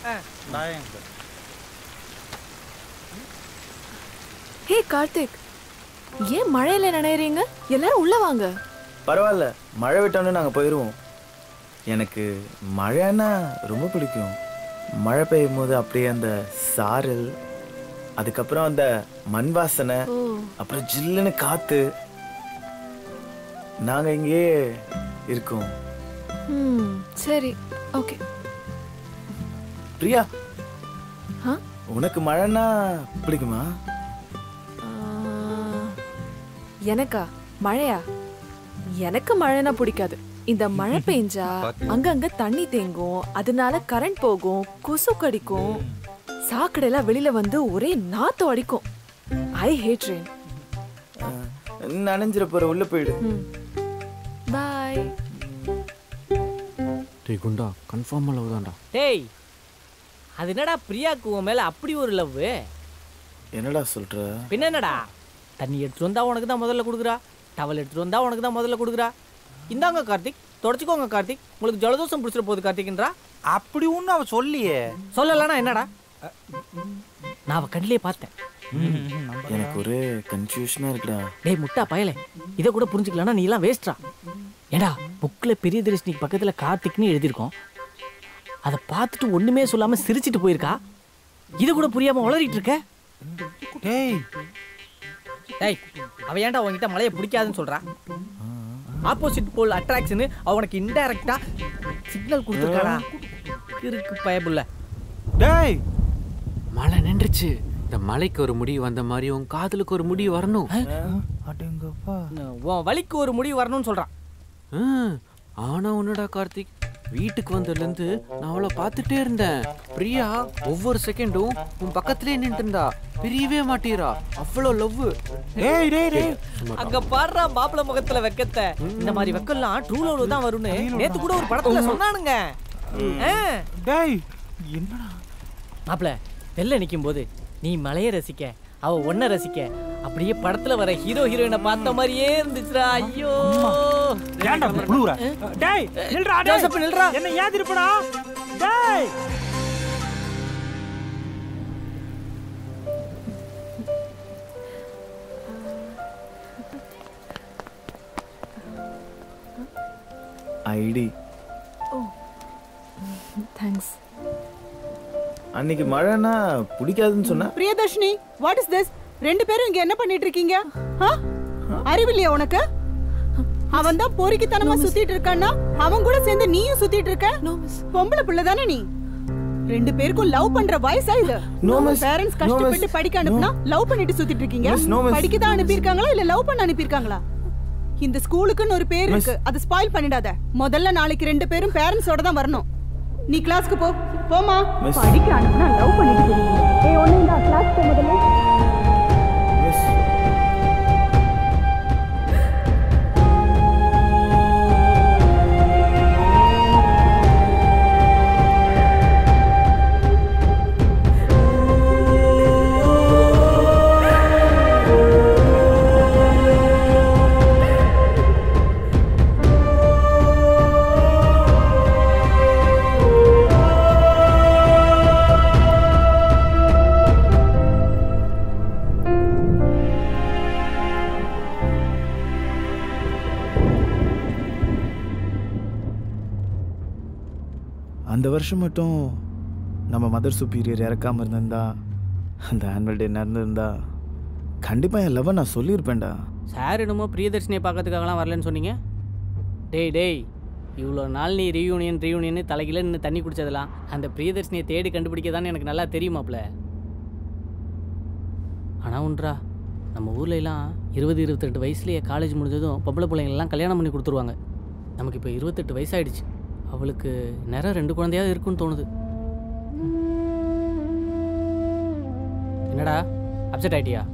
ஹே கார்த்திக் ஏன் மழையில நனையறீங்க எல்லாரும் உள்ள வாங்க பரவாயில்ல மழை விட்டோன்னு நாங்க போயிடுவோம் எனக்கு மழைன்னா ரொம்ப பிடிக்கும் மழை பெய்யும் போது அப்படியே அந்த சாரல் அதுக்கப்புறம் அந்த மண் வாசனை ஓ அப்புறம் ஜில்லுன்னு காத்து நாங்க இங்கேயே இருக்கோம் ம் சரி ஓகே பிரியா ஆ? உனக்கு மழைன்னா பிடிக்குமா எனக்கா மழையா எனக்கு மழைனா பிடிக்காது இந்த மழை பெஞ்சா அங்கங்க தண்ணி தேங்கும் அதனால கரண்ட் போகும் கொசு கடிக்கும் சாக்கடையெல்லாம் வெளியில வந்து ஒரே நாத்தம் அடிக்கும் ஐ ஹேட் ரெயின் நனைஞ்சிட போற உள்ள போயிடு பாய் டேய் குண்டா கன்ஃபார்மாக லவ் தான்டா டேய் அது என்னடா பிரியாக்கு உன் மேல அப்படி ஒரு லவ் என்னடா சொல்ற பின்ன என்னடா தண்ணி எடுத்துட்டு வந்தா உனக்கு தான் முதல்ல கொடுக்குறா டவல் எடுத்துட்டு வந்தா உனக்கு தான் முதல்ல கொடுக்குறா இந்தாங்க கார்த்திக் தொடச்சிக்கோங்க கார்த்திக் உங்களுக்கு ஜலதோஷம் பிடிச்சிட போகுது கார்த்திக்ன்றா அப்படி ஒன்றும் அவ சொல்லியே சொல்லலன்னா என்னடா நான் அவ கண்ணிலே பார்த்தேன் எனக்கு ஒரே கன்ஃபியூஷனா இருக்குடா டேய் முட்டா பயலே இதை கூட புரிஞ்சுக்கலன்னா நீ எல்லாம் வேஸ்ட்ரா ஏடா புக்கில் பெரிய தரிசனிக்கு பக்கத்தில் கார்த்திக்னு எழுதியிருக்கோம் அதை பார்த்துட்டு ஒண்ணுமே சொல்லாம சிரிச்சிட்டு போயிருக்கா இது கூட புரியாம உளறிட்டு இருக்க டேய் டேய் அவ ஏன்டா உன்கிட்ட மலையை பிடிக்காதுன்னு சொல்றா ஆப்போசிட் போல் அட்ராக்ஷன் அவனுக்கு இன்டைரக்டா சிக்னல் கொடுத்துருக்காடா இருக்கு பயபுள்ள டேய் மழை நின்றுச்சு இந்த மலைக்கு ஒரு முடிவு வந்த மாதிரி உன் காதலுக்கு ஒரு முடிவு வரணும் அடேங்கப்பா உன் வலிக்கு ஒரு முடிவு வரணும்னு சொல்றான் ம், ஆனா உன்னடா கார்த்திக் வீட்டுக்கு வந்ததுலேருந்து நான் அவளை பார்த்துட்டே இருந்தேன் பிரியா ஒவ்வொரு செகண்டும் உன் பக்கத்துலயே நின்று இருந்தா பிரியவே மாட்டீரா அவ்வளோ லவ் டேய் டேய் டேய் அங்க பாடுறா மாப்பிள முகத்துல வெக்கத்தை இந்த மாதிரி வெக்கம்லாம் ட்ரூ லவ்ல தான் வரும்னு நேத்து கூட ஒரு படத்துல சொன்னானுங்க டேய் என்னடா மாப்பிள வெளில நிக்கும் போது நீ மலைய ரசிக்க அவ ஒன்ன ரசிக்க அப்படியே படத்துல வர ஹீரோ ஹீரோயினை பார்த்த மாதிரியே இருந்துச்சுடா ஐயோ ஏன்டா இப்படி புழுவுற? டேய் நில்றா டேய் ஜோசப் நில்றா என்ன ஏன் திருப்படா டேய் ஐடி ஓ தேங்க்ஸ் அன்னைக்கு மழைன்னா பிடிக்காதுன்னு சொன்ன பிரியதர்ஷினி வாட் இஸ் திஸ் ரெண்டு பேரும் இங்க என்ன பண்ணிட்டு இருக்கீங்க ஆ? அறிவில்லையா உனக்கு அவன் தான் பொறுக்கித்தனமா சுத்திட்டு இருக்கான்னா அவன் கூட சேர்ந்து நீயும் சுத்திட்டு இருக்க பொம்பளை பிள்ளை தானே நீ ரெண்டு பேருக்கும் லவ் பண்ற வயசா இது No, miss. பேரண்ட்ஸ் No, கஷ்டப்பட்டு miss. படிக்க அனுப்புனா லவ் பண்ணிட்டு சுத்திட்டு இருக்கீங்க Miss, no, miss. படிக்க தான் அனுப்பியிருக்காங்களா இல்ல லவ் பண்ண அனுப்பியிருக்காங்களா இந்த ஸ்கூலுக்குன்னு ஒரு பேர் Miss. இருக்கு அது ஸ்பாயில் பண்ணிடாத முதல்ல நாளைக்கு ரெண்டு பேரும் பேரண்ட்ஸோட தான் வரணும் நீ கிளாஸ்க்கு போ போமா Miss. படிக்க அனுப்புனா லவ் பண்ணிட்டு இருக்கீங்க ஏய் ஒண்ணு இந்த கிளாஸ் போ முதல்ல அந்த வருஷம் மட்டும் நம்ம மதர் சுப்பீரியர் இறக்காம இருந்திருந்தா அந்த ஆனுவல் டே நடந்திருந்தா கண்டிப்பாக என் லவ்வை நான் சொல்லியிருப்பேன்டா சார் என்னமோ பிரியதர்ஷினியை பார்க்கறதுக்காகலாம் வரலன்னு சொன்னீங்க டேய் டேய் இவ்வளோ நாள் நீ ரீயூனியன் ரீயூனியன் தலைகில நின்று தண்ணி குடிச்சதெல்லாம் அந்த பிரியதர்ஷினியை தேடி கண்டுபிடிக்க எனக்கு நல்லா தெரியுமாப்ல ஆனால் உன்றா நம்ம ஊர்ல எல்லாம் இருபது இருபத்தெட்டு வயசுலேயே காலேஜ் முடிஞ்சதும் பொம்பளை பிள்ளைங்களெல்லாம் கல்யாணம் பண்ணி கொடுத்துருவாங்க நமக்கு இப்போ இருபத்தெட்டு வயசாயிடுச்சு அவளுக்கு நேரம் ரெண்டு குழந்தையாவது இருக்குன்னு தோணுது என்னடா அப்செட் ஆயிட்டியா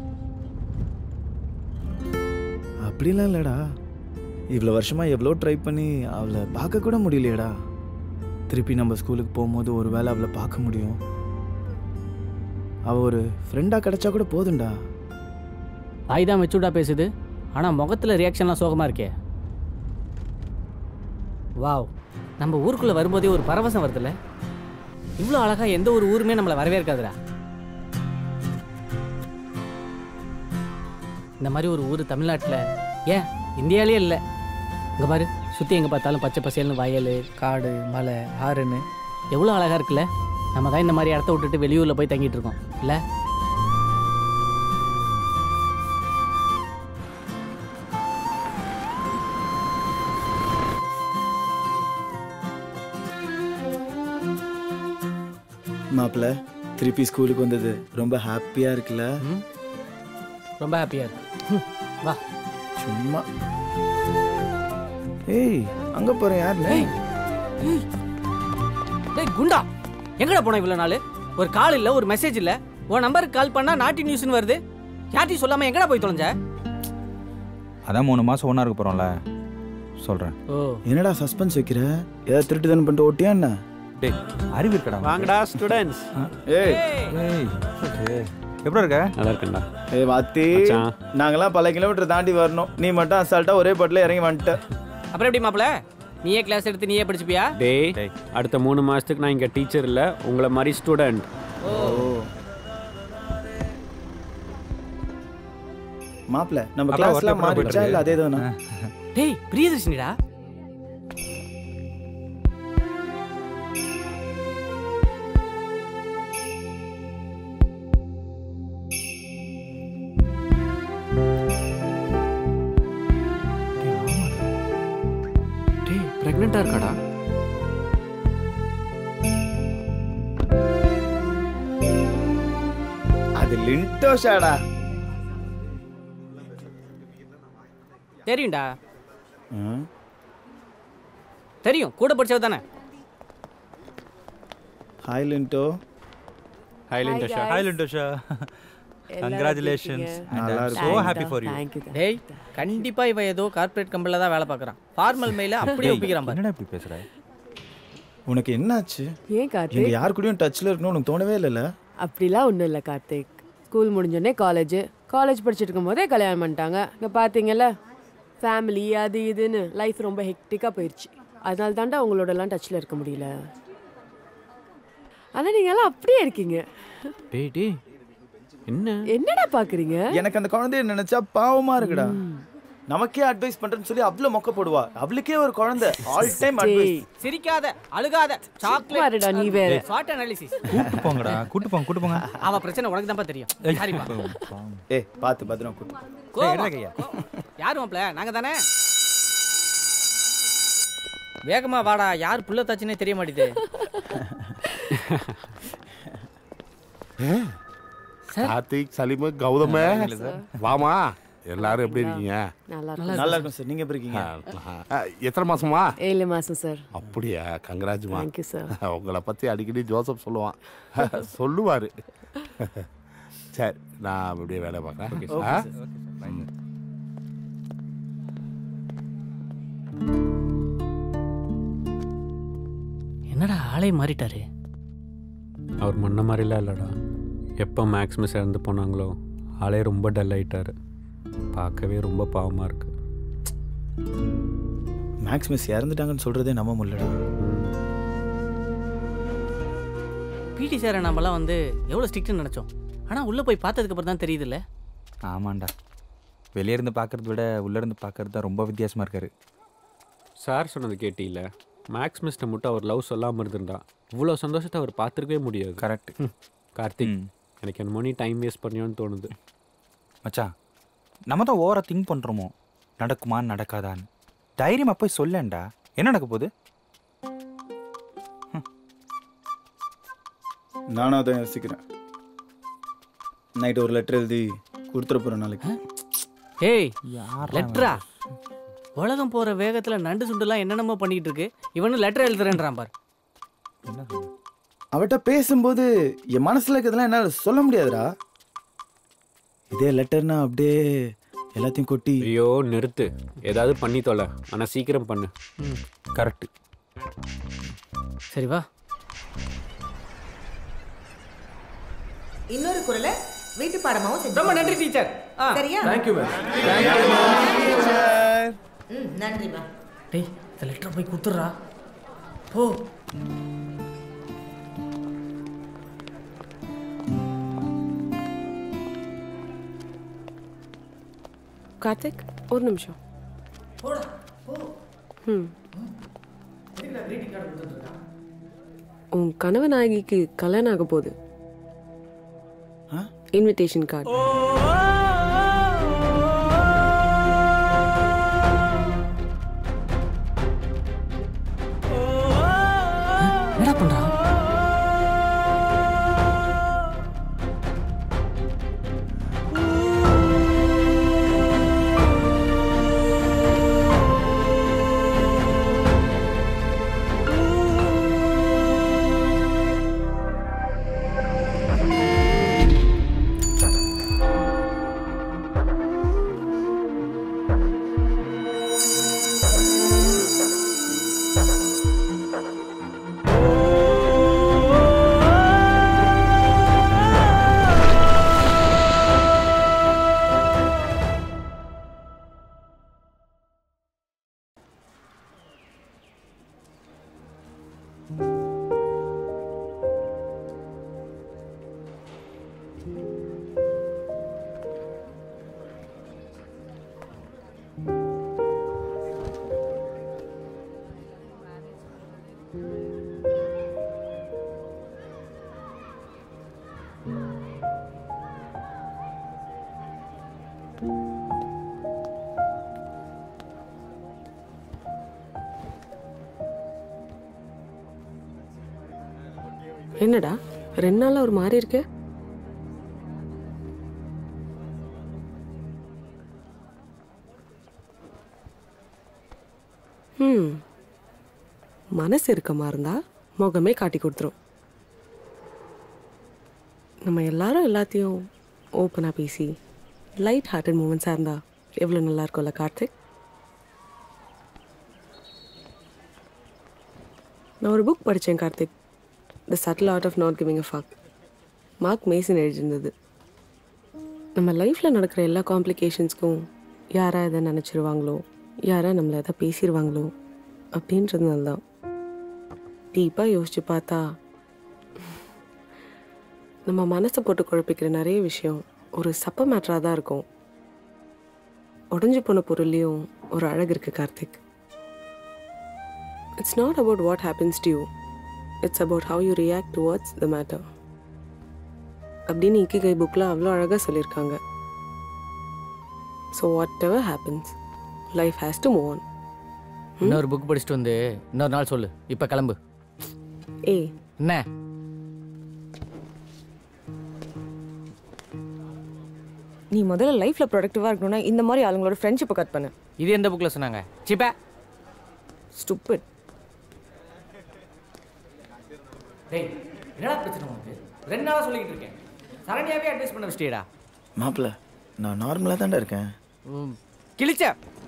அப்படிலாம் இல்லைடா இவ்வளோ வருஷமாக எவ்வளோ ட்ரை பண்ணி அவளை பார்க்க கூட முடியலையேடா திருப்பி நம்ம ஸ்கூலுக்கு போகும்போது ஒரு வேளை அவளை பார்க்க முடியும் அவள் ஒரு ஃப்ரெண்டாக கிடைச்சா கூட போதும்டா வாய் தான் மெச்சூர்டாக பேசுது ஆனால் முகத்தில் ரியாக்ஷன்லாம் சோகமாக இருக்கே வாவ் நம்ம ஊருக்குள்ளே வரும்போதே ஒரு பரவசம் வருதுல்ல இவ்வளோ அழகாக எந்த ஒரு ஊருமே நம்மளை வரவேற்காதுடா இந்த மாதிரி ஒரு ஊர் தமிழ்நாட்டில் ஏன் இந்தியாவிலே இல்லை இங்கே பாரு சுற்றி எங்கே பார்த்தாலும் பச்சை பசேல்னு வயல் காடு மலை ஆறுன்னு எவ்வளோ அழகாக இருக்குல்ல நம்ம தான் இந்த மாதிரி இடத்த விட்டுட்டு வெளியூரில் போய் தங்கிட்டு இருக்கோம் இல்லை மாப்பிள்ள திருப்பி ஸ்கூலுக்கு வந்தது ரொம்ப ஹாப்பியாக இருக்குல்ல ரொம்ப ஹாப்பியாக இருக்கு ம், வா சும்மா ஏய் அங்கே போகிறேன் யார் டேய் குண்டா எங்கடா போன இவ்வளோ நாள் ஒரு கால் இல்லை ஒரு மெசேஜ் இல்லை உன் நம்பருக்கு கால் பண்ணால் நாட்டி நியூஸ்னு வருது யார்ட்டையும் சொல்லாமல் எங்கடா போய் தொலைஞ்ச அதான் மூணு மாதம் ஒன்றா இருக்க போகிறோம்ல சொல்கிறேன் ஓ என்னடா சஸ்பென்ஸ் வைக்கிற ஏதாவது திருட்டு தானே பண்ணிட்டு ஓட்டியா என்ன டேய் அறிவு இருக்கடா வாங்கடா ஸ்டூடெண்ட்ஸ் ஏய் ஏய் எப்படி இருக்க நல்லா இருக்கேன்டா ஏய் வாத்தி மச்சான். நாங்கெல்லாம் பல கிலோமீட்டர் தாண்டி வரணும் நீ மட்டும் அசால்ட்டா ஒரே பாட்டில் இறங்கி வந்துட்ட அப்புறம் எப்படி மாப்பிள நீயே கிளாஸ் எடுத்து நீயே படிச்சுப்பியா டேய் அடுத்த மூணு மாசத்துக்கு நான் இங்க டீச்சர் இல்ல உங்களை மாதிரி ஸ்டூடெண்ட் ஓ மாப்பிள்ள நம்ம அப்புறம் கிளாஸ்ல ஒருத்தர் மாறிடுச்சா போயிட்டு இல்ல அதே தானா டேய் பிரியதர்ஷினிடா டேய் பிரெக்னெண்டா இருக்காடா அது லிண்டோஷாடா தெரியும்டா தெரியும் கூட படிச்சவ தானே hi Lindo Hi, Lindosha. Hi, Lindosha. Congratulations. And நல்லா I'm so இருக்கும். happy for you. டேய் கண்டிப்பா இவன் ஏதோ கார்ப்பரேட் கம்பெனில தான் வேலை பார்க்கறான் ஃபார்மல் மெயில அப்படியே ஒப்பிக்கிறான் பாரு என்னடா இப்படி பேசுற உனக்கு என்னாச்சு ஏன் கார்த்திக் எங்க யார் கூடயும் டச்ல இருக்கணும்னு உனக்கு தோணவே இல்லைல்ல அப்படிலாம் ஒன்றும் இல்லை கார்த்திக் ஸ்கூல் முடிஞ்சோடனே காலேஜ் காலேஜ் படிச்சுட்டு இருக்கும்போதே கல்யாணம் பண்ணிட்டாங்க இங்கே பார்த்தீங்கல்ல ஃபேமிலி அது இதுன்னு லைஃப் ரொம்ப ஹெக்டிக்காக போயிடுச்சு அதனால தாண்டா உங்களோடலாம் டச்சில் இருக்க முடியல ஆனால் நீங்களாம் அப்படியே இருக்கீங்க டேய் டேய் என்ன என்னடா பார்க்குறீங்க எனக்கு அந்த குழந்தைய நினைச்சா பாவமா இருக்குடா நமக்கே அட்வைஸ் பண்றேன்னு சொல்லி அவ்வளவு மொக்க போடுவா அவளுக்கே ஒரு குழந்தை ஆல் டைம் அட்வைஸ் சிரிக்காத அழுகாத பாருடா, நீ வேற. சாக்லேட் ஷார்ட் அனாலிசிஸ் கூட்டு போங்கடா கூட்டு போங்க கூட்டு போங்க அவ பிரச்சனை உனக்கு தான்ப்பா தெரியும் சரிப்பா ஏய் பாத்து பத்திரம் கூட்டு கோவம். எடுடா கையா. யாரு மாப்ள நாங்க தானே வேகமா வாடா யார் புள்ள தாச்சுன்னே தெரிய மாட்டேது கார்த்திக் சலீமு கௌதம வாமா எல்லாரும் எப்படி இருக்கீங்க நல்லா நல்லா இருக்கும் சார் நீங்க எப்படி இருக்கீங்க அஹ், எத்தனை மாசமா ஏழு மாதம் சார் அப்படியா கங்கராஜ்மா Thank you, sir. உங்களை பத்தி அடிக்கடி ஜோசப் சொல்லுவான் சொல்லுவாரு சரி நான் அப்படியே வேலை பார்க்குறேன் ஆ? ம். என்னடா ஆளே மாறிட்டாரு அவர் முன்ன மாதிரிலாம் இல்லைடா எப்போ மேக்ஸ் மிஸ் இறந்து போனாங்களோ ஆளே ரொம்ப டல் ஆயிட்டாரு பார்க்கவே ரொம்ப பாவமாக இருக்கு மேக்ஸ் மிஸ் இறந்துட்டாங்கன்னு சொல்றதே நம்ப முடியலடா பிடி சாரை நம்மலாம் வந்து எவ்வளோ ஸ்ட்ரிக்ட்னு நினச்சோம் ஆனால் உள்ளே போய் பார்த்ததுக்கு அப்புறம் தான் தெரியுதுல்ல ஆமாண்டா வெளியே இருந்து பார்க்கறத விட உள்ள இருந்து பார்க்கறது தான் ரொம்ப வித்தியாசமா இருக்காரு சார் சொன்னது கேட்டியில்ல மேக்ஸ் மிஸ்ட்டை மட்டும் அவர் லவ் சொல்லாமல் இருந்திருந்தா இவ்வளோ சந்தோஷத்தை அவர் பார்த்துருக்கவே முடியாது கரெக்ட் கார்த்திக் எனக்கு என்னமோ நீ டைம் வேஸ்ட் பண்ணியோன்னு தோணுது மச்சான் நம்ம தான் ஓவரா திங்க் பண்ணுறோமோ நடக்குமா நடக்காதான்னு தைரியமா போய் சொல்லேன்டா என்ன நடக்க போகுது நானும் அதான் யோசிக்கிறேன் நைட் ஒரு லெட்டர் எழுதி கொடுத்துட போறேன் நாளைக்கு ஏய் லெட்டரா உலகம் போற வேகத்துல நண்டு சுண்டுலாம் என்னென்னமோ பண்ணிட்டு இருக்கு இவனும் லெட்டர் எழுதுறேன்றான் பார் அவட்ட பேசும்போது என் மனசுல இருக்கிறதெல்லாம் என்னால சொல்ல முடியாதுடா இதே லெட்டர்னா அப்படியே எல்லாத்தையும் கொட்டி ஐயோ நிறுத்து ஏதாவது பண்ணி தொலை ஆனால் சீக்கிரம் பண்ணு கரெக்ட் சரி வா இன்னொரு குரலை வீட்டு பாடமாவும் செஞ்சு ரொம்ப நன்றி டீச்சர் சரியா தேங்க்யூ மேம் ம் நன்றிம்மா டேய் இந்த லெட்டர் போய் குத்துறா போ கார்த்திக் ஒரு நிமிஷம் போடா போ ம் எதுக்குடா greeting card கொடுத்துட்டு இருக்கான்? உன் கனவு நாயகிக்கு கல்யாணம் ஆக போகுது இன்விடேஷன் கார்டு என்னடா பண்றான் என்னடா ரெண்டு நாளா ஒரு மாதிரி இருக்கு ம் மனசு இருக்கமா இருந்தா முகமே காட்டி கொடுத்துரும் நம்ம எல்லாரும் எல்லாத்தையும் ஓப்பனாக பேசி லைட் ஹார்ட்டட் மூமெண்ட்ஸாக இருந்தா எவ்வளோ நல்லா இருக்கும்ல கார்த்திக் நான் ஒரு புக் படித்தேன் Karthik the subtle art of not giving a fuck Mark Manson எழுதியிருந்தது நம்ம லைஃப்பில் நடக்கிற எல்லா காம்ப்ளிகேஷன்ஸ்க்கும் யாரா எதை நினச்சிருவாங்களோ யாரா நம்மளை எதை பேசிடுவாங்களோ அப்படின்றதுனால தான் டீப்பாக யோசிச்சு பார்த்தா நம்ம மனசை போட்டு குழப்பிக்கிற நிறைய விஷயம் ஒரு சப்ப மேட்டராக தான் இருக்கும் உடஞ்சி போன பொருள்லேயும் ஒரு அழகு இருக்குது Karthik it's not about what happens to you it's about how you react towards the matter அப்படின்னு இக்கிகை புக்கில் அவ்வளோ அழகாக சொல்லியிருக்காங்க so whatever happens life has to move on இன்னொரு புக் படிச்சுட்டு வந்து இன்னொரு நாள் சொல்லு இப்போ கிளம்பு ஏய் என்ன நீ முதல்ல லைஃப்ல ப்ரொடக்டிவா இருக்கணும்னா இந்த மாதிரி ஆளுங்களோட ஃப்ரெண்ட்ஷிப்பை கட் பண்ணு இது எந்த புக்கில் சொன்னாங்க சிப்பா ஸ்டூப்பிட் டேய் என்னடா பிரச்சனை உனக்கு ரெண்டு நாளாக சொல்லிக்கிட்டு இருக்கேன் சரணியாவே அட்வைஸ் பண்ண வச்சிட்டியடா மாப்பிள்ள நான் நார்மலாக தான்டா இருக்கேன் கிழிச்ச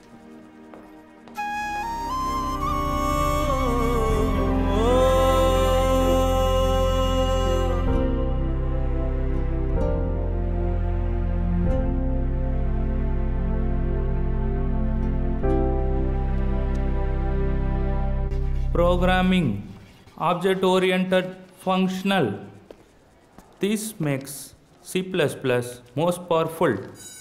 Programming Object Oriented Functional. This makes C most powerful.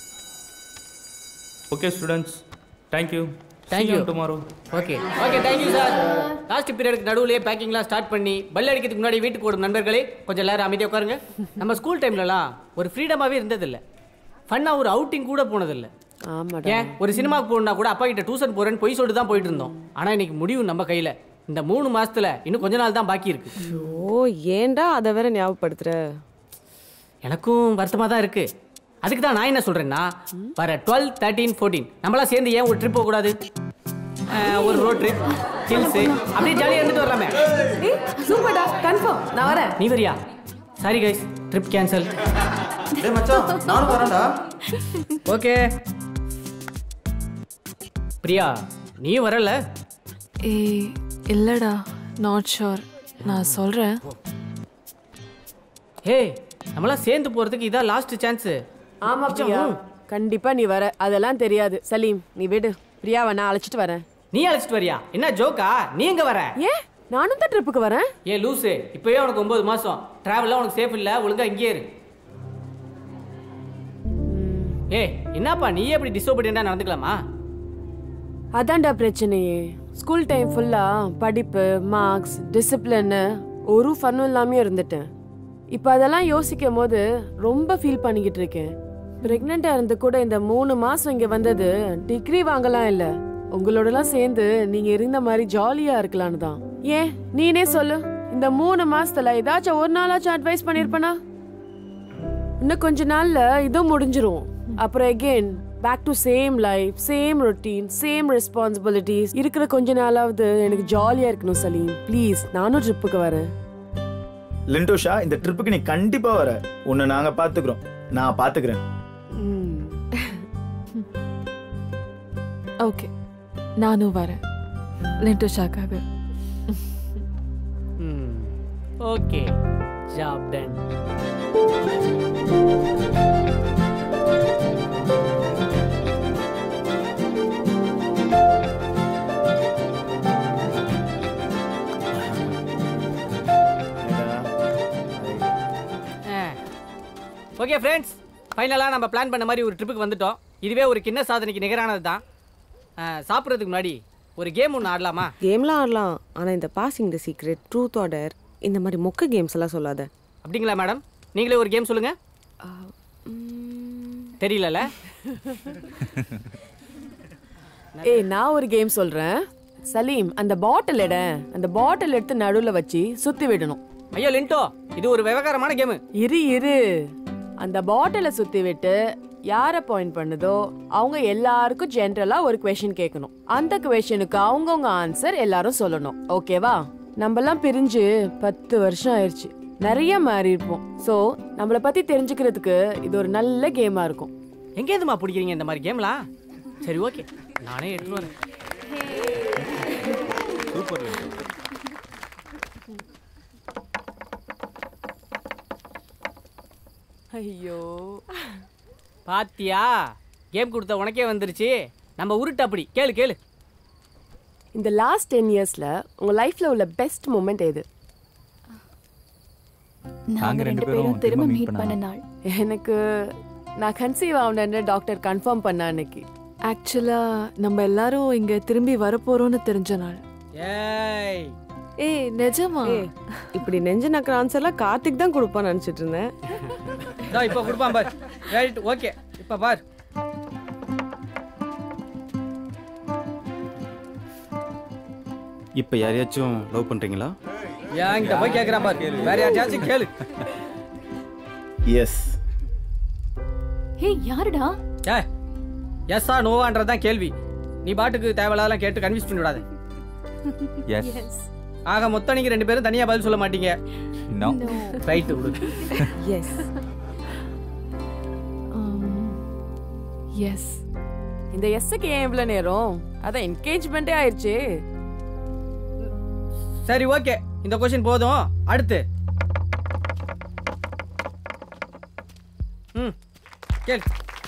Okay, students. Thank you. Thank See you you. tomorrow. Okay okay thank you sir last பீரியடுக்கு நடுவுலயே பேக்கிங்லாம் ஸ்டார்ட் பண்ணி பல் அடிக்கிறதுக்கு முன்னாடி வீட்டுக்கு ஓடும் நண்பர்களே கொஞ்சம் எல்லாரும் அமைதியாக உட்காருங்க நம்ம ஸ்கூல் டைம்லலாம் ஒரு ஃப்ரீடமாகவே இருந்ததில்ல ஃபன்னாக ஒரு அவுட்டிங் கூட போனதில்லை ஆமாடா ஏன் ஒரு சினிமாவுக்கு போகணுன்னா கூட அப்பா கிட்ட டியூஷன் போறேன்னு பொய் சொல்லிட்டு தான் போயிட்டு இருந்தோம் ஆனால் இன்னைக்கு முடிவு நம்ம கையில் இந்த மூணு மாசத்துல இன்னும் கொஞ்ச நாள் தான் பாக்கி இருக்கு ஓ ஏன்டா அதை வேற ஞாபகப்படுத்துற எனக்கும் வருத்தமாக தான் இருக்கு அதுக்கு தான் நான் என்ன சொல்றேன்னா வர டுவெல் தேர்ட்டீன் ஃபோர்டீன் நம்மளாம் சேர்ந்து ஏன் ஒரு ட்ரிப் போகக்கூடாது அஹ், ஒரு ரோட் ட்ரிப் ஹில்ஸ் அப்படியே ஜாலியாக இருந்துட்டு வரலாமே சூப்பர்டா கன்ஃபார்ம் நான் வரேன் நீ வரியா சாரி கைஸ் ட்ரிப் கேன்சல் டேய் மச்சான் நானும் வரேன்டா ஓகே பிரியா நீ வரல ஏய் இல்லடா நாட் ஷோர் நான் சொல்றேன் ஏய் நம்மளாம் சேர்ந்து போறதுக்கு இதான் லாஸ்ட் சான்ஸ் ஆமா பிரியா கண்டிப்பா நீ வர அதெல்லாம் தெரியாது சலீம் நீ விடு பிரியாவை நான் அழைச்சிட்டு வரேன் நீ அழைச்சிட்டு வரியா என்ன ஜோக்கா நீ எங்க வர ஏன் நானும் தான் ட்ரிப்புக்கு வரேன் ஏ லூசு இப்பயே உனக்கு ஒன்பது மாசம் டிராவல்லாம் உனக்கு சேஃப் இல்ல ஒழுங்கா இங்கேயே இரு ஏய் என்னப்பா நீயே இப்படி டிசோபீடியண்டா நடந்துக்கலாமா அதான்டா பிரச்சனையே ஸ்கூல் டைம் ஃபுல்லா படிப்பு மார்க்ஸ் டிசிப்ளின்னு ஒரு ஃபன்னும் இல்லாம இருந்துட்டேன் இப்போ அதெல்லாம் யோசிக்கும் போது ரொம்ப ஃபீல் பண்ணிக்கிட்டு இருக்கேன் பிரெக்னெண்டா இருந்து கூட இந்த மூணு மாசம் இங்க வந்தது டிகிரி வாங்கலாம் இல்ல உங்களோடலாம் சேர்ந்து நீங்க இருந்த மாதிரி ஜாலியா இருக்கலாம்னு தான் ஏன் நீனே சொல்லு இந்த மூணு மாசத்துல ஏதாச்சும் ஒரு நாளாச்சும் அட்வைஸ் பண்ணிருப்பனா இன்னும் கொஞ்ச நாள்ல இதுவும் முடிஞ்சிரும் அப்புறம் again back to same life same routine same responsibilities இருக்கிற கொஞ்ச நாளாவது எனக்கு ஜாலியா இருக்கணும் சலீம் ப்ளீஸ் நானும் ட்ரிப்புக்கு வரேன் லிண்டோஷா இந்த ட்ரிப்புக்கு நீ கண்டிப்பா வர உன்னை நாங்க பாத்துக்கிறோம் நான் பாத்துக்கிறேன் ஓகே நானும் வரேன் லிண்டோஷாக்காக okay job done okay friends ஃபைனலாக நம்ம பிளான் பண்ண மாதிரி ஒரு ட்ரிப்புக்கு வந்துட்டோம் இதுவே ஒரு கிண்ண சாதனைக்கு நிகரானது தான் சாப்பிட்றதுக்கு முன்னாடி ஒரு கேம் ஒன்று ஆடலாமா கேம்லாம் ஆடலாம் ஆனால் இந்த passing the secret truth or dare இந்த மாதிரி மொக்க கேம்ஸ் எல்லாம் சொல்லாத அப்படிங்களா மேடம் நீங்களே ஒரு கேம் சொல்லுங்க தெரியலல ஏய் நான் ஒரு கேம் சொல்றேன் சலீம் அந்த பாட்டில் எட அந்த பாட்டில் எடுத்து நடுவுல வச்சு சுத்தி விடணும் ஐயோ லிண்டோ இது ஒரு விவகாரமான கேமு இரு இரு அந்த பாட்டிலை சுத்தி விட்டு யாரை பாயிண்ட் பண்ணுதோ அவங்க எல்லாருக்கும் ஜென்ரலா ஒரு கொஷின் கேட்கணும் அந்த கொஷனுக்கு அவங்கவுங்க ஆன்சர் எல்லாரும் சொல்லணும் ஓகேவா நம்மலாம் பிரிஞ்சு பத்து வருஷம் ஆயிடுச்சு நிறைய மாறி இருப்போம் ஸோ நம்மளை பத்தி தெரிஞ்சுக்கிறதுக்கு இது ஒரு நல்ல கேமா இருக்கும் எங்கேருந்துமா பிடிக்கிறீங்க இந்த மாதிரி கேம்லாம் சரி ஓகே நானே எடுத்து வரேன் சூப்பர் ஐயோ பாத்தியா கேம் கொடுத்த உனக்கே வந்துருச்சு நம்ம உருட்டு அப்படி கேளு கேளு இந்த லாஸ்ட் டென் இயர்ஸ்ல உங்க லைஃப்ல உள்ள பெஸ்ட் மூமெண்ட் எது நாங்க ரெண்டு பேரும் திரும்ப மீட் பண்ண நாள் எனக்கு நான் கன்சீவ் ஆகணுன்னு டாக்டர் கன்ஃபார்ம் பண்ண அன்னைக்கு ஆக்சுவலா நம்ம எல்லாரும் இங்க திரும்பி வரப்போறோம்னு தெரிஞ்ச நாள் ஏய் ஏய் நிஜமா இப்படி நெஞ்சு நக்கிற ஆன்சர்லாம் கார்த்திக் தான் கொடுப்பான்னு நினைச்சிட்டு இருந்தேன் இதோ இப்போ கொடுப்பான் பார் ரைட் ஓகே இப்போ பார் இப்போ யாரையாச்சும் லவ் பண்ணுறீங்களா ஏன் இங்க போய் கேட்குறான் பார் வேற யாராச்சும் கேளு எஸ் ஹே யாருடா ஏ எஸ்ஸா நோவான்றது தான் கேள்வி நீ பாட்டுக்கு தேவையில்லாதெல்லாம் கேட்டு கன்வின்ஸ் பண்ணி விடாத எஸ் ஆக மொத்தம் நீங்க ரெண்டு பேரும் தனியா பதில் சொல்ல மாட்டீங்க நோ ரைட் விடு எஸ் எஸ் இந்த எஸ்ஸுக்கு ஏன் இவ்வளவு நேரம் அதான் என்கேஜ்மெண்ட்டே ஆயிடுச்சு சரி ஓகே இந்த கொஸ்டின் போதும் அடுத்து ம் கேள்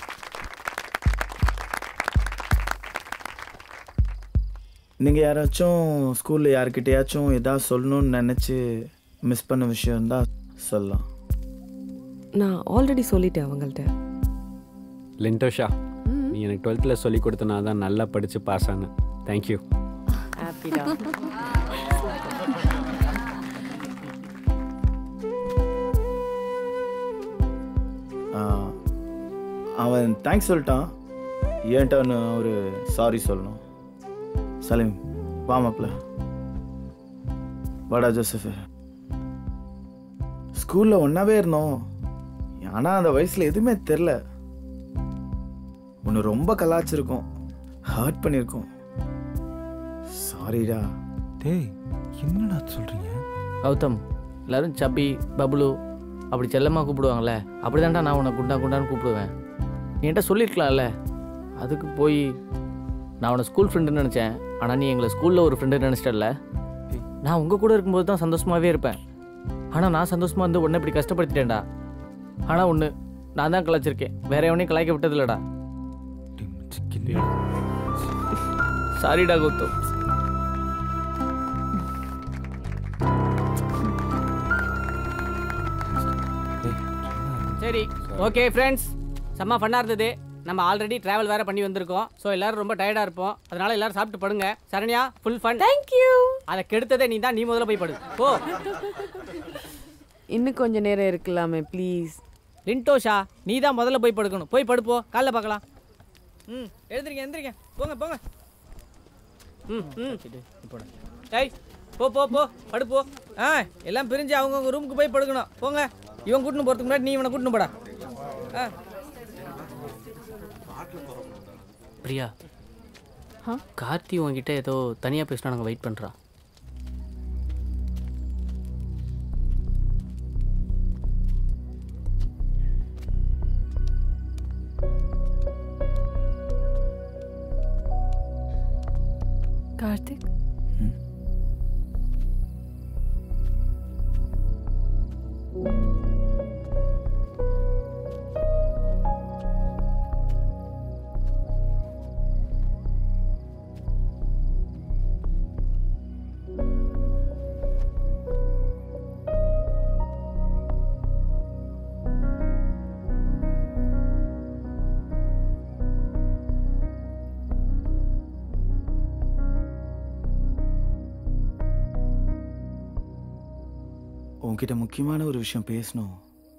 நீங்கள் யாராச்சும் ஸ்கூலில் யார்கிட்டயாச்சும் ஏதாவது சொல்லணும்னு நினச்சி மிஸ் பண்ண விஷயம் இருந்தால் சொல்லலாம் நான் ஆல்ரெடி சொல்லிட்டேன் அவங்கள்ட்ட லிண்டோஷா நீ எனக்கு டுவெல்த்தில் சொல்லி கொடுத்தனா தான் நல்லா படித்து பாஸ் ஆனேன் தேங்க்யூ ஹாப்பிடா அவன் தேங்க்ஸ் சொல்லிட்டான் ஏன்ட்டான்னு ஒரு சாரி சொல்லணும் சலீம் வா மாப்ள வாடா ஜோசஃப் ஸ்கூலில் ஒன்றாவே இருந்தோம் ஆனால் அந்த வயசில் எதுவுமே தெரில ஒன்று ரொம்ப கலாச்சிருக்கோம் ஹர்ட் பண்ணியிருக்கோம் சாரிடா டேய் என்னடா சொல்றீங்க கௌதம் எல்லாரும் சப்பி பப்ளு அப்படி செல்லமாக கூப்பிடுவாங்கல்ல அப்படிதான்டா நான் உன்னை குண்டா குண்டான்னு கூப்பிடுவேன் நீ என்கிட்ட சொல்லியிருக்கலாம்ல அதுக்கு போய் நான் உன்னை ஸ்கூல் ஃப்ரெண்டுன்னு நினச்சேன் ஆனால் நீ எங்களை ஸ்கூலில் ஒரு ஃப்ரெண்டு நினச்சிட்டல நான் உங்கள் கூட இருக்கும்போது தான் சந்தோஷமாகவே இருப்பேன் ஆனால் நான் சந்தோஷமாக இருந்து உன்னை இப்படி கஷ்டப்படுத்திட்டேன்டா ஆனால் ஒன்று நான் தான் கலாச்சிருக்கேன் வேற எவனையும் கலாய்க்க விட்டது இல்லடா சாரிடா கௌதம் சரி ஓகே ஃப்ரெண்ட்ஸ் செம்ம ஃபன்னாக இருந்தது நம்ம ஆல்ரெடி டிராவல் வேற பண்ணி வந்திருக்கோம் ஸோ எல்லாரும் ரொம்ப டயர்டாக இருப்போம் அதனால எல்லாரும் சாப்பிட்டு படுங்க சரண்யா ஃபுல் ஃபன் தேங்க்யூ அதை கெடுத்ததே நீ தான் நீ முதல்ல போய் படு ஓ இன்னும் கொஞ்ச நேரம் இருக்கலாமே ப்ளீஸ் லிண்டோஷா நீ தான் முதல்ல போய் படுக்கணும் போய் படுப்போ காலைல பார்க்கலாம் ம் எழுந்திரிங்க எழுந்திரிங்க போங்க போங்க ம் ம் போட டேய் போ போ போ படு போ ஆ எல்லாம் பிரிஞ்சு அவங்கவுங்க ரூமுக்கு போய் படுக்கணும் போங்க இவன் கூட்டின்னு போகிறதுக்கு முன்னாடி நீ இவனை கூட்டின்னு போடா ஆ பிரியா கார்த்தி உன்கிட்ட ஏதோ தனியாக பேசினா நாங்கள் வெயிட் பண்ணுறா கார்த்திக் உன்கிட்ட முக்கியமான ஒரு விஷயம் பேசணும்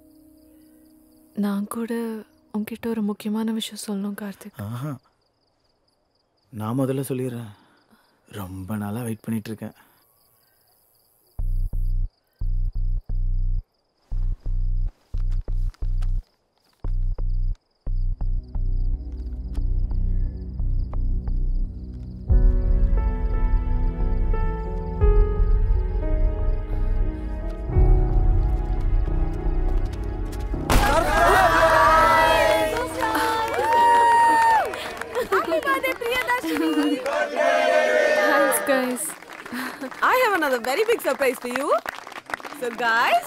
நான் கூட உன்கிட்ட ஒரு முக்கியமான விஷயம் சொல்லணும் கார்த்திக் ஆஹா நான் முதல்ல சொல்லிடுறேன் ரொம்ப நாளாக வெயிட் பண்ணிட்டு இருக்கேன் guys. I have another very big surprise for you. So, guys,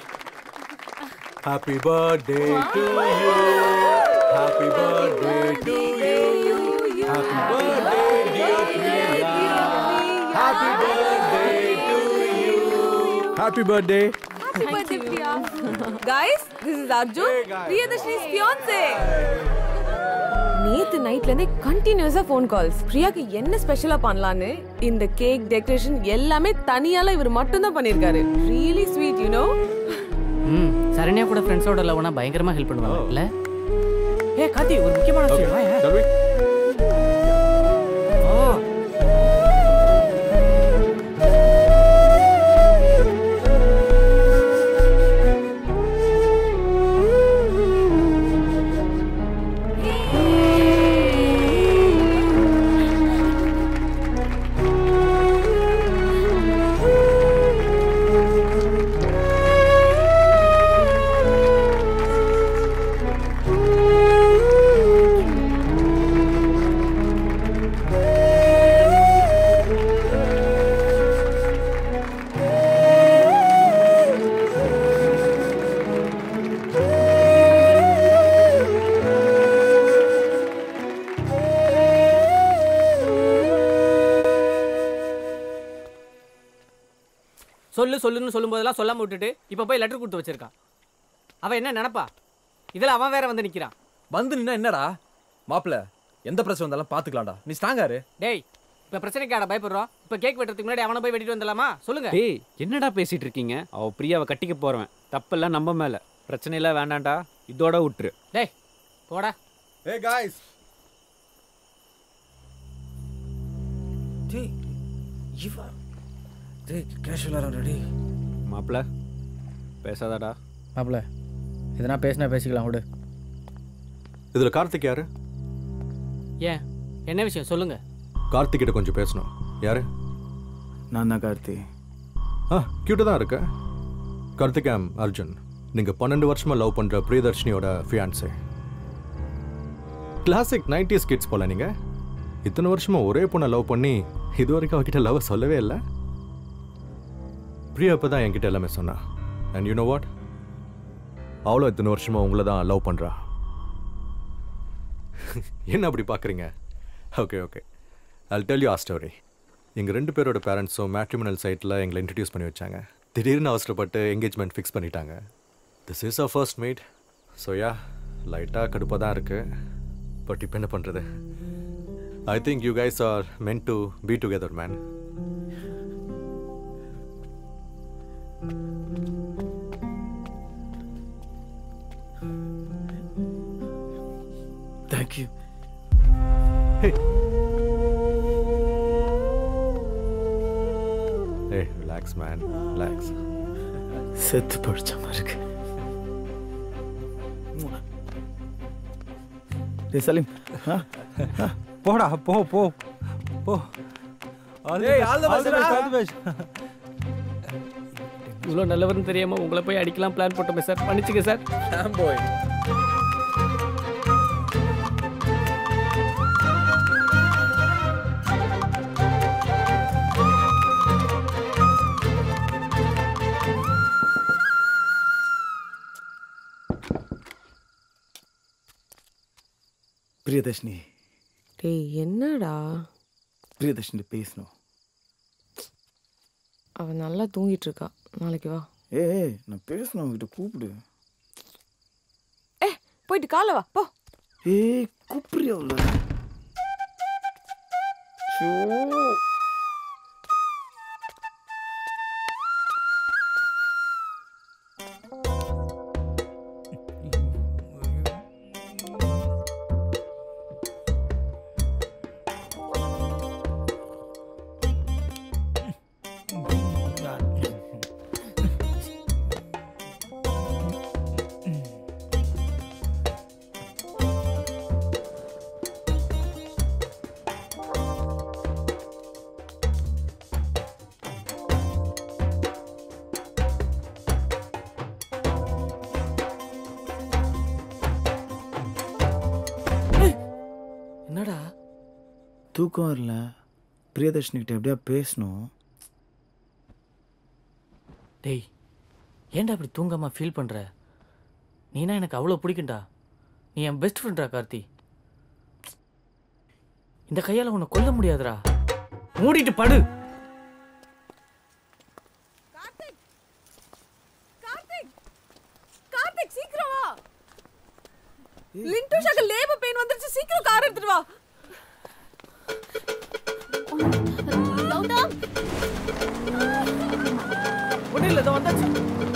Happy birthday to you. Happy birthday to you. Happy birthday, dear Priya. Happy birthday to you. Happy birthday. happy birthday, Priya. guys, this is Arjun, Priyadashini's fiance. நேத்து நைட்ல இருந்தே கண்டினியூஸா phone calls பிரியாக்கு என்ன ஸ்பெஷலா பண்ணலான்னு இந்த cake decoration எல்லாமே தனியால இவர் மட்டும் தான் பண்ணிருக்காரு ரியலி ஸ்வீட் யூ நோ ம் சரண்யா கூட ஃப்ரெண்ட்ஸோட லவ்னா பயங்கரமா ஹெல்ப் பண்ணுவாங்க இல்ல ஏ கார்த்தி ஒரு முக்கியமான விஷயம் வாயேன். ஓ சொல்லு சொல்லுன்னு சொல்லும்போதெல்லாம் சொல்லாம விட்டுட்டு இப்போ போய் லெட்டர் கொடுத்து வச்சிருக்கான் அவன் என்ன நினைப்பா இதுல அவன் வேற வந்து நிக்கிறான் வந்து நின்னா என்னடா மாப்பிள எந்த பிரச்சனை வந்தாலும் பாத்துக்கலாம்டா நீ ஸ்ட்ராங்காரு டேய் இப்ப பிரச்சனைக்காட பயப்படுறோம் இப்ப கேக் வெட்டுறதுக்கு முன்னாடி அவனை போய் வெட்டிட்டு வந்துடலாமா சொல்லுங்க டேய் என்னடா பேசிட்டு இருக்கீங்க அவ பிரியாவை கட்டிக்க போறவன் தப்பெல்லாம் நம்ம மேல பிரச்சனை எல்லாம் வேண்டாம்டா இதோட விட்டுரு டேய் போடா ஏய் காய்ஸ் டேய் இவன் டேய் கேஷுவலாக ரெடி மாப்பிள பேசாதடா மாப்பிள எதனா பேசினா பேசிக்கலாம் விடு இதுல கார்த்திக் யாரு ஏன் என்ன விஷயம் சொல்லுங்க கார்த்திக் கிட்ட கொஞ்சம் பேசணும் யாரு நான் தான் கார்த்தி ஆ கியூட்டு தான் இருக்க கார்த்திக் ஆம் அர்ஜுன் நீங்க பன்னெண்டு வருஷமா லவ் பண்ற பிரியதர்ஷினியோட ஃபியான்ஸே கிளாசிக் நைன்டிஸ் கிட்ஸ் போல நீங்க இத்தனை வருஷமா ஒரே பொண்ணை லவ் பண்ணி இது வரைக்கும் அவகிட்ட லவ் சொல்லவே இல்லை பிரியா இப்போ தான் என்கிட்ட எல்லாமே சொன்னா அண்ட் யூ நோ வாட் அவளும் இத்தனை வருஷமா உங்களை தான் லவ் பண்றா என்ன அப்படி பார்க்குறீங்க okay okay I'll tell you a story எங்கள் ரெண்டு பேரோட பேரண்ட்ஸும் மேட்ரிமினல் சைட்டில் எங்களை இன்ட்ரடியூஸ் பண்ணி வச்சாங்க திடீர்னு அவசரப்பட்டு என்கேஜ்மெண்ட் ஃபிக்ஸ் பண்ணிட்டாங்க this is a first meet so yeah லைட்டாக கடுப்பாக தான் இருக்குது பட் இப்போ என்ன பண்ணுறது I think you guys are meant to be together man thank you ஏ ரிலாக்ஸ் மேன் ரிலாக்ஸ் செத்து பழிச்ச மாதிரி இருக்கு டேய் சலீம் ஆ? ஆ? போடா போ போ போ ஏய், all the best, டா. இவ்வளோ நல்லவர்னு தெரியாம உங்களை போய் அடிக்கலாம் பிளான் போட்டோமே சார் மன்னிச்சுங்க சார் போய் பிரியதர்ஷினி டேய் என்னடா பிரியதர்ஷினி பேசணும் அவ நல்லா தூங்கிட்டு இருக்கா நாளைக்கு வா ஏய் ஏய், நான் பேசணும் அவங்ககிட்ட கூப்பிடு ஏ போயிட்டு காலை வா போ ஏய் கூப்பிடுறியா உள்ள ஷோ என்னடா தூக்கம் வரல பிரியதர்ஷினி கிட்ட எப்படியா பேசணும் டேய் ஏன்டா இப்படி தூங்காம ஃபீல் பண்ற நீனா எனக்கு அவ்வளோ பிடிக்கும்டா நீ என் பெஸ்ட் ஃப்ரெண்ட்ரா கார்த்தி இந்த கையால உன்னை கொல்ல முடியாதுடா மூடிட்டு படு கார்த்திக் சீக்கிரம் வா லிண்டு ஷாக்கு லேபர் பெயின் வந்துருச்சு சீக்கிரம் கார் எடுத்துட்டு வா கௌதம் ஒன்றும் இல்லை இதோ வந்தாச்சு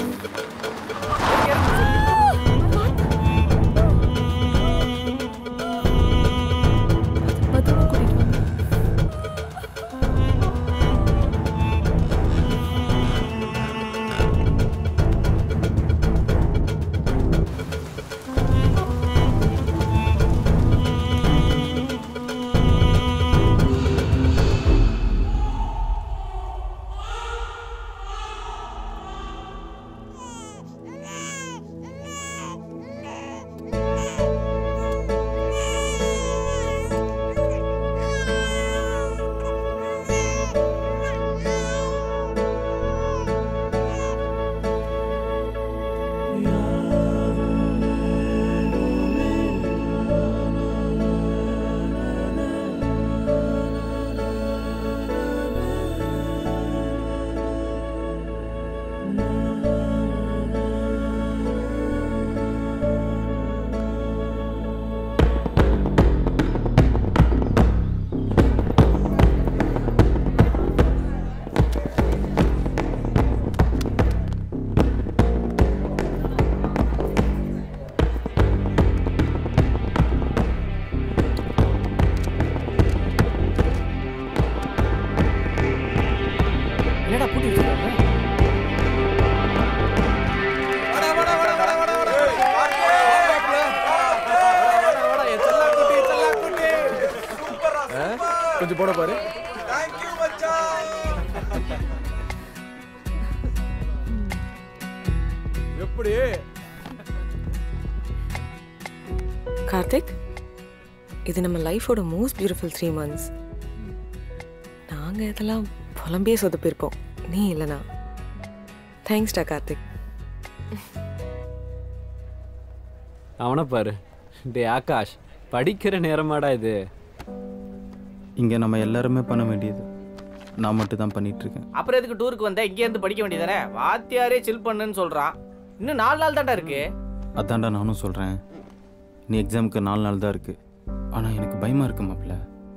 என்னடா பூட்டி வச்சிருக்காங்க கொஞ்சம் போட பாரு எப்படி கார்த்திக் இது நம்ம லைஃபோட மோஸ்ட் பியூட்டிஃபுல் த்ரீ மந்த்ஸ் நாங்கள் இதெல்லாம் புலம்பியே சொதப்பிருப்போம் நீ இல்லைனா தேங்க்ஸ்டா கார்த்திக் அவனை பாரு டே ஆகாஷ் படிக்கிற நேரமாடா இது இங்கே நம்ம எல்லாருமே பண்ண வேண்டியது நான் மட்டும் தான் பண்ணிட்டு இருக்கேன் அப்புறம் எதுக்கு டூருக்கு வந்த இங்கே இருந்து படிக்க வேண்டியதானே வாத்தியாரே சில் பண்ணுன்னு சொல்றான் இன்னும் நாலு நாள் தான்டா இருக்கு அதான்டா நானும் சொல்கிறேன் நீ எக்ஸாமுக்கு நாலு நாள் தான் இருக்கு ஆனால் எனக்கு பயமாக இருக்கு மாப்ள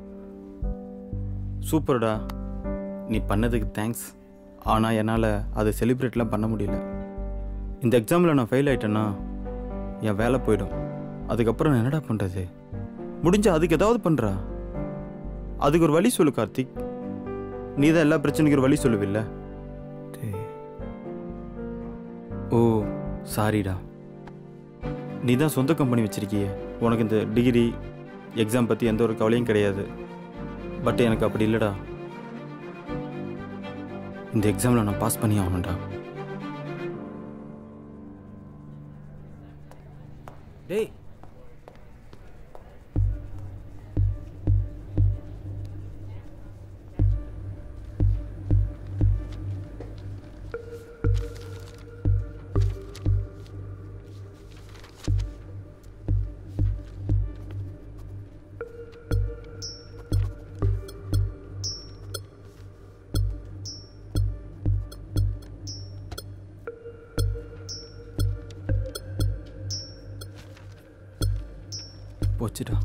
சூப்பர்டா நீ பண்ணதுக்கு தேங்க்ஸ் ஆனால் என்னால் அதை செலிப்ரேட்லாம் பண்ண முடியல இந்த எக்ஸாமில் நான் ஃபெயில் ஆயிட்டேன்னா என் வேலை போயிடும் அதுக்கப்புறம் நான் என்னடா பண்ணுறது முடிஞ்சா அதுக்கு ஏதாவது பண்ணுறா அதுக்கு ஒரு வழி சொல்லு கார்த்திக் நீ தான் எல்லா பிரச்சனைக்கும் ஒரு வழி சொல்லுவில்ல ஓ சாரிடா நீ தான் சொந்த கம்பெனி வச்சிருக்கிய உனக்கு இந்த டிகிரி எக்ஸாம் பற்றி எந்த ஒரு கவலையும் கிடையாது பட் எனக்கு அப்படி இல்லைடா இந்த எக்ஸாமில் நான் பாஸ் பண்ணி ஆகணும்டா டேய் போச்சுடா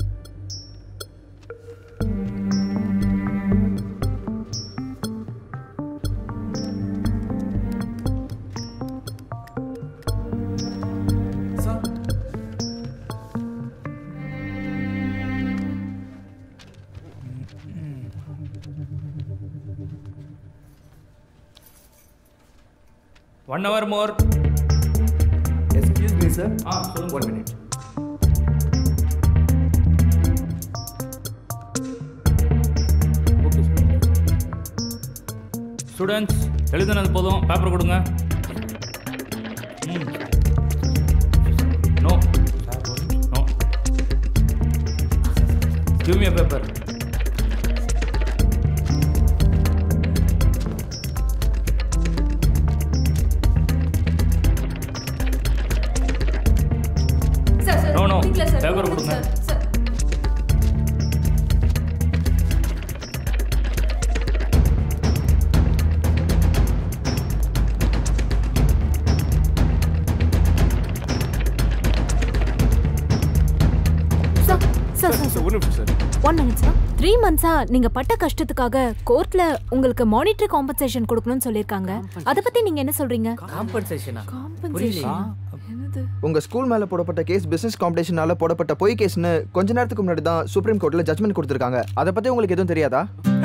one hour more excuse me sir ஆ சொல்லுங்க ஒன் மினிட் ஸ்டூடெண்ட்ஸ் எழுதுனது போதும் பேப்பர் கொடுங்க no no give me paper one minute sir three மந்த்ஸா நீங்க பட்ட கஷ்டத்துக்காக கோர்ட்ல உங்களுக்கு மானிட்டரி காம்பன்சேஷன் கொடுக்கணும்னு சொல்லிருக்காங்க அத பத்தி நீங்க என்ன சொல்றீங்க காம்பன்சேஷனா காம்பன்சேஷன் உங்க ஸ்கூல் மேல போடப்பட்ட கேஸ் பிசினஸ் காம்படிஷனால போடப்பட்ட பொய் கேஸ்னு கொஞ்ச நேரத்துக்கு முன்னாடி தான் சுப்ரீம் கோர்ட்ல ஜட்மெண்ட் கொடுத்திருக்காங்க அதை பத்தி உங்களுக்கு எதுவும் தெரியாதா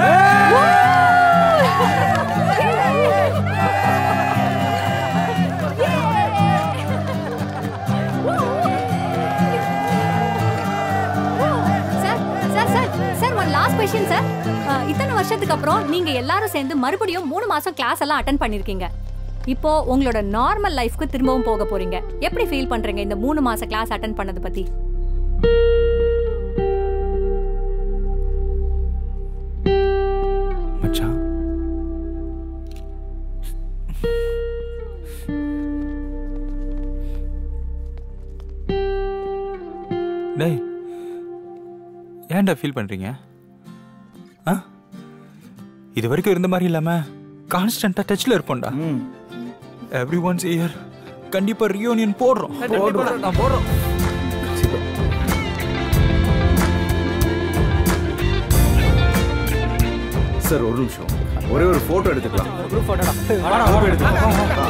sir sir sir sir one last question sir இத்தனை வருஷத்துக்கு அப்புறம் நீங்க எல்லாரும் சேர்ந்து மறுபடியும் மூணு மாசம் கிளாஸ் எல்லாம் அட்டன் பண்ணிருக்கீங்க இப்போ உங்களோட நார்மல் லைஃப்க்கு திரும்பவும் போக போறீங்க எப்படி ஃபீல் பண்றீங்க இந்த மூணு மாச கிளாஸ் அட்டன் பண்ணது பத்தி மச்சான் டேய் ஏன்டா ஃபீல் பண்றீங்க ஆ இது வரைக்கும் இருந்த மாதிரி இல்லாம கான்ஸ்டன்டா டச்ல இருப்போம்டா எவ்ரி ஒன்ஸ் இயர் கண்டிப்பா ரியூனியன் போடுறோம் நான் போடுறோம் சார் ஒரு நிமிஷம் ஒரே ஒரு போட்டோ எடுத்துக்கலாம் குரூப் போட்டோடா photo எடுத்துக்கலாம்